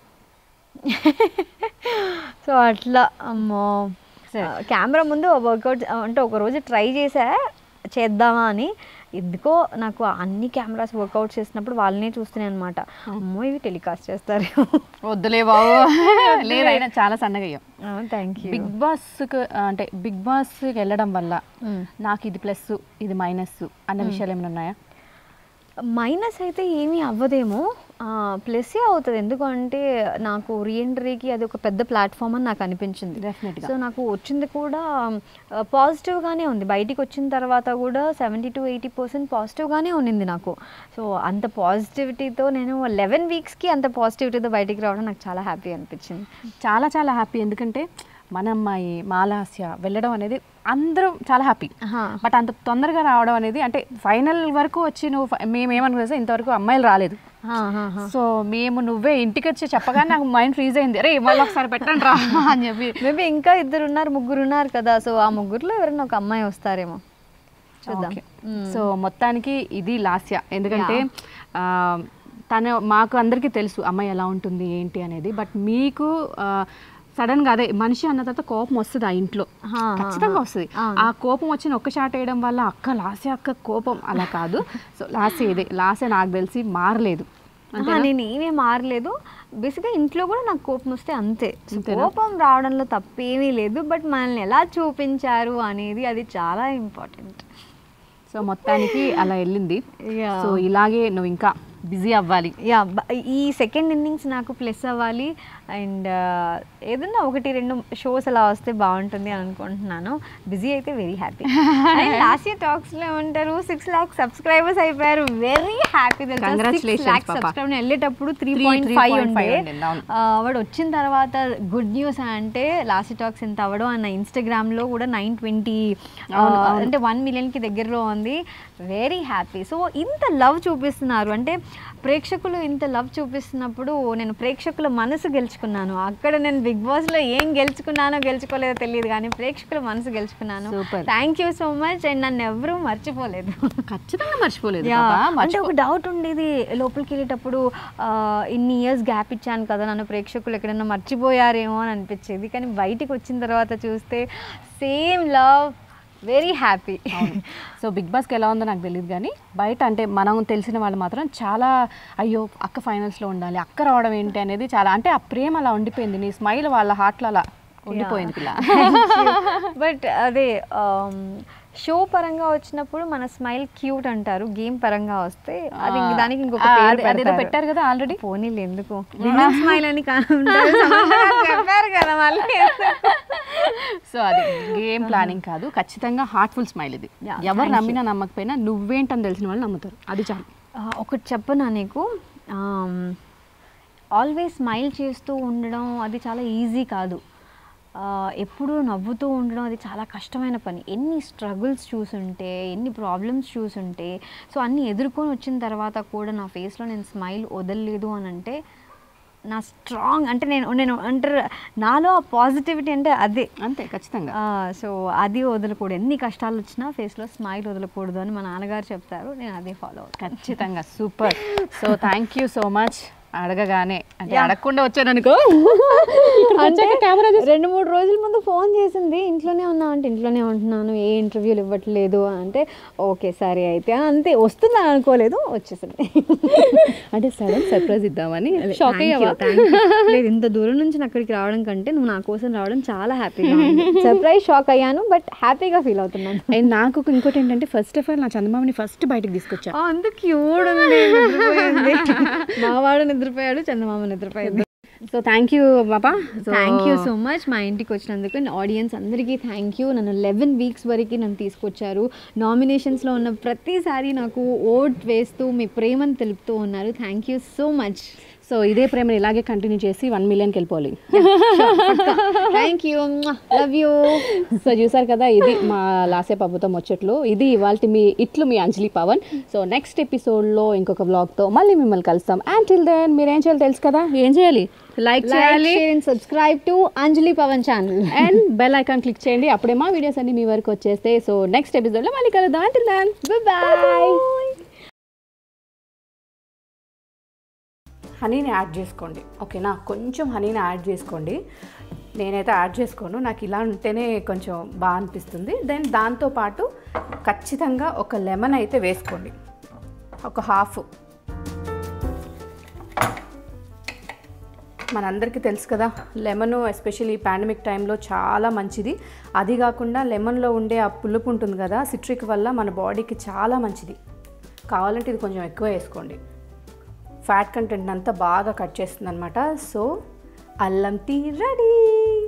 సో అట్లా అమ్మో సరే. కెమెరా ముందు వర్కౌట్ అంటే ఒక రోజు ట్రై చేసా చేద్దామా అని ఎందుకో నాకు అన్ని కెమెరాస్ వర్కౌట్ చేసినప్పుడు వాళ్ళనే చూస్తున్నాయి అనమాట అమ్మో ఇవి టెలికాస్ట్ చేస్తారు వద్దులే బాబు లేదు అయినా చాలా సన్నగా అయ్యాం థ్యాంక్ యూ బిగ్ బాస్కి అంటే బిగ్ బాస్కి వెళ్ళడం వల్ల నాకు ఇది ప్లస్ ఇది మైనస్ అన్న విషయాలు ఏమైనా ఉన్నాయా మైనస్ అయితే ఏమీ అవ్వదేమో ప్లస్సే అవుతుంది ఎందుకంటే నాకు రీఎంట్రీకి అది ఒక పెద్ద ప్లాట్ఫామ్ అని నాకు అనిపించింది Definitely గా. సో నాకు వచ్చింది కూడా పాజిటివ్గానే ఉంది బయటికి వచ్చిన తర్వాత కూడా సెవెంటీ టు ఎయిటీ పర్సెంట్ పాజిటివ్గానే ఉన్నింది నాకు సో అంత పాజిటివిటీతో నేను లెవెన్ వీక్స్కి అంత పాజిటివిటీతో బయటికి రావడం నాకు చాలా హ్యాపీ అనిపించింది చాలా చాలా హ్యాపీ ఎందుకంటే మన అమ్మాయి మాలాస్య వెళ్ళడం అనేది అందరూ చాలా హ్యాపీ ఆహా. బట్ అంత తొందరగా రావడం అనేది అంటే ఫైనల్ వరకు వచ్చి నువ్వు ఫ- మేము ఏమనుకున్నా ఇంతవరకు అమ్మాయిలు రాలేదు ఆహాహా. సో మేము నువ్వే ఇంటికి వచ్చి చెప్పగానే నాకు మైండ్ ఫ్రీజ్ అయింది అరే మళ్ళీ ఒకసారి పెట్టండి రా అని చెప్పి మేబీ ఇంకా ఇద్దరు ఉన్నారు ముగ్గురు ఉన్నారు కదా సో ఆ ముగ్గురులో ఎవరైనా ఒక అమ్మాయి వస్తారేమో చూద్దాం ఓకే. సో మొత్తానికి ఇది లాస్య ఎందుకంటే ఆ, తను మాకు అందరికీ తెలుసు అమ్మాయి ఎలా ఉంటుంది ఏంటి అనేది బట్ మీకు సడన్ గా అదే మనిషి అన్న తర్వాత కోపం వస్తుంది ఆ ఇంట్లో హా, హా, ఖచ్చితంగా వస్తుంది ఆ కోపం వచ్చిన ఒక్క షాట్ వేయడం వల్ల అక్క లాస్య అక్క కోపం అలా కాదు సో లాస్య ఇదే లాస్య నాకు తెలిసి మారలేదు ఆహా, నేను ఏమీ మారలేదు బేసిక్గా ఇంట్లో కూడా నాకు కోపం వస్తే అంతే సో కోపం రావడంలో తప్పేమీ లేదు బట్ మనల్ని ఎలా చూపించారు అనేది అది చాలా ఇంపార్టెంట్ సో మొత్తానికి అలా వెళ్ళింది Yeah. సో ఇలాగే నువ్వు ఇంకా బిజీ అవ్వాలి యా ఈ సెకండ్ ఇన్నింగ్స్ నాకు ప్లస్ అవ్వాలి అండ్ ఏదన్నా ఒకటి రెండు షోస్ అలా వస్తే బాగుంటుంది అని అనుకుంటున్నాను బిజీ అయితే very happy and last year టాక్స్లో ఏమంటారు సిక్స్ ల్యాక్స్ సబ్స్క్రైబర్స్ అయిపోయారు వెరీ హ్యాపీ Congratulations, ల్యాక్స్ పాప. సబ్స్క్రైబర్ వెళ్ళేటప్పుడు త్రీ Three, పాయింట్ ఫైవ్ 3.5 ఉండే ఉండింది, అవును. ఆ, వాడు వచ్చిన తర్వాత గుడ్ న్యూస్ అంటే లాస్ట్ టాక్స్ ఎంత అవ్వడం అన్న ఇన్స్టాగ్రామ్లో కూడా నైన్ ట్వంటీ అవును, అవును. అంటే వన్ మిలియన్కి దగ్గరలో ఉంది వెరీ హ్యాపీ సో ఇంత లవ్ చూపిస్తున్నారు అంటే ప్రేక్షకులు ఇంత లవ్ చూపిస్తున్నప్పుడు నేను ప్రేక్షకుల మనసు గెలుచుకున్నాను అక్కడ నేను బిగ్ బాస్లో ఏం గెలుచుకున్నానో గెలుచుకోలేదో తెలియదు కానీ ప్రేక్షకుల మనసు గెలుచుకున్నాను Super. Thank you so much and నన్ను ఎవరూ మర్చిపోలేదు ఖచ్చితంగా మర్చిపోలేదు యా, పాపా, అంటే మర్చిపో- ఒక డౌట్ ఉండేది లోపలికి వెళ్ళేటప్పుడు ఆ, ఇన్ని ఇయర్స్ గ్యాప్ ఇచ్చాను కదా నన్ను ప్రేక్షకులు ఎక్కడైనా మర్చిపోయారేమో అని అనిపించేది కానీ బయటికి వచ్చిన తర్వాత చూస్తే సేమ్ లవ్ వెరీ హ్యాపీ అవును. సో బిగ్ బాస్కి ఎలా ఉందో నాకు తెలియదు కానీ బయట అంటే మనం తెలిసిన వాళ్ళు మాత్రం చాలా అయ్యో అక్క ఫైనల్స్లో ఉండాలి అక్క రావడం ఏంటి అనేది చాలా అంటే ఆ ప్రేమ అలా ఉండిపోయింది నీ స్మైల్ వాళ్ళ హార్ట్లో అలా ఉండిపోయింది పిల్ల బట్ అదే షో పరంగా వచ్చినప్పుడు మన స్మైల్ క్యూట్ అంటారు గేమ్ పరంగా వస్తే అది ఇంక దానికి ఇంకొక ఆ, పేరు అది- అదేదో పెడతారు. పెట్టారు కదా ఆల్రెడీ పోనీలు ఎందుకు విమెన్ స్మైల్ అని కా- ఉంటారు. సమంత గారు చెప్పారు కదా మళ్ళీ సో అది గేమ్ ప్లానింగ్ కాదు ఖచ్చితంగా హార్ట్ఫుల్ స్మైల్ ఇది Yeah, ఎవరు thank నమ్మినా నమ్మకపోయినా నువ్వేంటని తెలిసిన వాళ్ళు నమ్ముతారు అది చాలు ఆ, ఒకటి చెప్పనా నీకు ఆల్వేస్ స్మైల్ చేస్తూ ఉండడం అది చాలా ఈజీ కాదు ఆ, ఎప్పుడూ నవ్వుతూ ఉండడం అది చాలా కష్టమైన పని ఎన్ని స్ట్రగుల్స్ చూసుంటే ఎన్ని ప్రాబ్లమ్స్ చూసుంటే సో అన్నీ ఎదుర్కొని వచ్చిన తర్వాత కూడా నా ఫేస్లో నేను స్మైల్ వదలలేదు అని అంటే నా స్ట్రాంగ్ అంటే నేను నేను అంటారు నాలో ఆ పాజిటివిటీ అంటే అదే అంతే ఖచ్చితంగా సో అది వదలకూడదు ఎన్ని కష్టాలు వచ్చినా ఫేస్లో స్మైల్ వదలకూడదు అని మా నాన్నగారు చెప్తారు నేను అదే ఫాలో అవుతాను ఖచ్చితంగా super so thank you so much అడగగానే అంటే Yeah. అడగకుండా వచ్చాను అనుకో అంటే రెండు మూడు రోజుల ముందు ఫోన్ చేసింది ఇంట్లోనే ఉన్నావు అంటే ఇంట్లోనే ఉంటున్నాను ఏ ఇంటర్వ్యూలు ఇవ్వట్లేదు అని అంటే ఓకే సరే అయితే అంతే వస్తుందని అనుకోలేదు వచ్చేసింది అంటే సడన్ సర్ప్రైజ్ ఇద్దామని షాక్ Thank you, అయ్యావా thank you. లేదు ఇంత దూరం నుంచి నా అక్కడికి రావడం కంటే నువ్వు నా కోసం రావడం చాలా హ్యాపీగా సర్ప్రైజ్ షాక్ అయ్యాను బట్ హ్యాపీగా ఫీల్ అవుతున్నాను అండ్ నాకు ఇంకోటి ఏంటంటే ఫస్ట్ ఆఫ్ ఆల్ నా చందమామని ఫస్ట్ బయటకు తీసుకొచ్చా అంత క్యూడ్ ఉంది నిద్రపోయింది మావాడు నిద్రపోయాడు చందమామ నిద్రపోయింది సో థ్యాంక్ యూ బాబా థ్యాంక్ యూ సో మచ్ మా ఇంటికి వచ్చినందుకు అండ్ ఆడియన్స్ అందరికీ థ్యాంక్ యూ నన్ను లెవెన్ వీక్స్ వరకు నన్ను తీసుకొచ్చారు నామినేషన్స్లో ఉన్న ప్రతిసారి నాకు ఓట్ వేస్తూ మీ ప్రేమను తెలుపుతూ ఉన్నారు thank you so much so ఇదే ప్రేమను ఇలాగే కంటిన్యూ చేసి వన్ మిలియన్కి వెళ్ళిపోవాలి thank you love you so చూసారు కదా ఇది మా లాసే పబ్బుతో ముచ్చట్లు ఇది ఇవాళ మీ ఇట్లు మీ అంజలి పవన్ సో నెక్స్ట్ ఎపిసోడ్లో ఇంకొక బ్లాగ్తో మళ్ళీ మిమ్మల్ని కలుస్తాం అండ్ టిల్ దెన్ మీరు ఏం చేయాలి తెలుసు కదా ఏం చేయాలి లైక్ చేయాలి and subscribe to Anjali Pavan channel and bell icon click చేయండి అప్పుడే మా వీడియోస్ అన్ని మీ వరకు వచ్చేస్తాయి సో నెక్స్ట్ ఎపిసోడ్లో మళ్ళీ కలుద్దాం అంటిల్ దెన్ బాయ్ హనీని యాడ్ చేసుకోండి ఓకేనా కొంచెం హనీని యాడ్ చేసుకోండి నేనైతే యాడ్ చేసుకోను నాకు ఇలా ఉంటేనే కొంచెం బాగా అనిపిస్తుంది దెన్ దాంతోపాటు ఖచ్చితంగా ఒక లెమన్ అయితే వేసుకోండి ఒక హాఫ్ మనందరికీ తెలుసు కదా లెమన్ ఎస్పెషల్లీ ఈ పాండమిక్ టైంలో చాలా మంచిది అది కాకుండా లెమన్లో ఉండే ఆ పులుపు ఉంటుంది కదా సిట్రిక్ వల్ల మన బాడీకి చాలా మంచిది కావాలంటే ఇది కొంచెం ఎక్కువ వేసుకోండి ఫ్యాట్ కంటెంట్ అంతా బాగా కట్ చేస్తుంది అనమాట సో అల్లం టీ రెడీ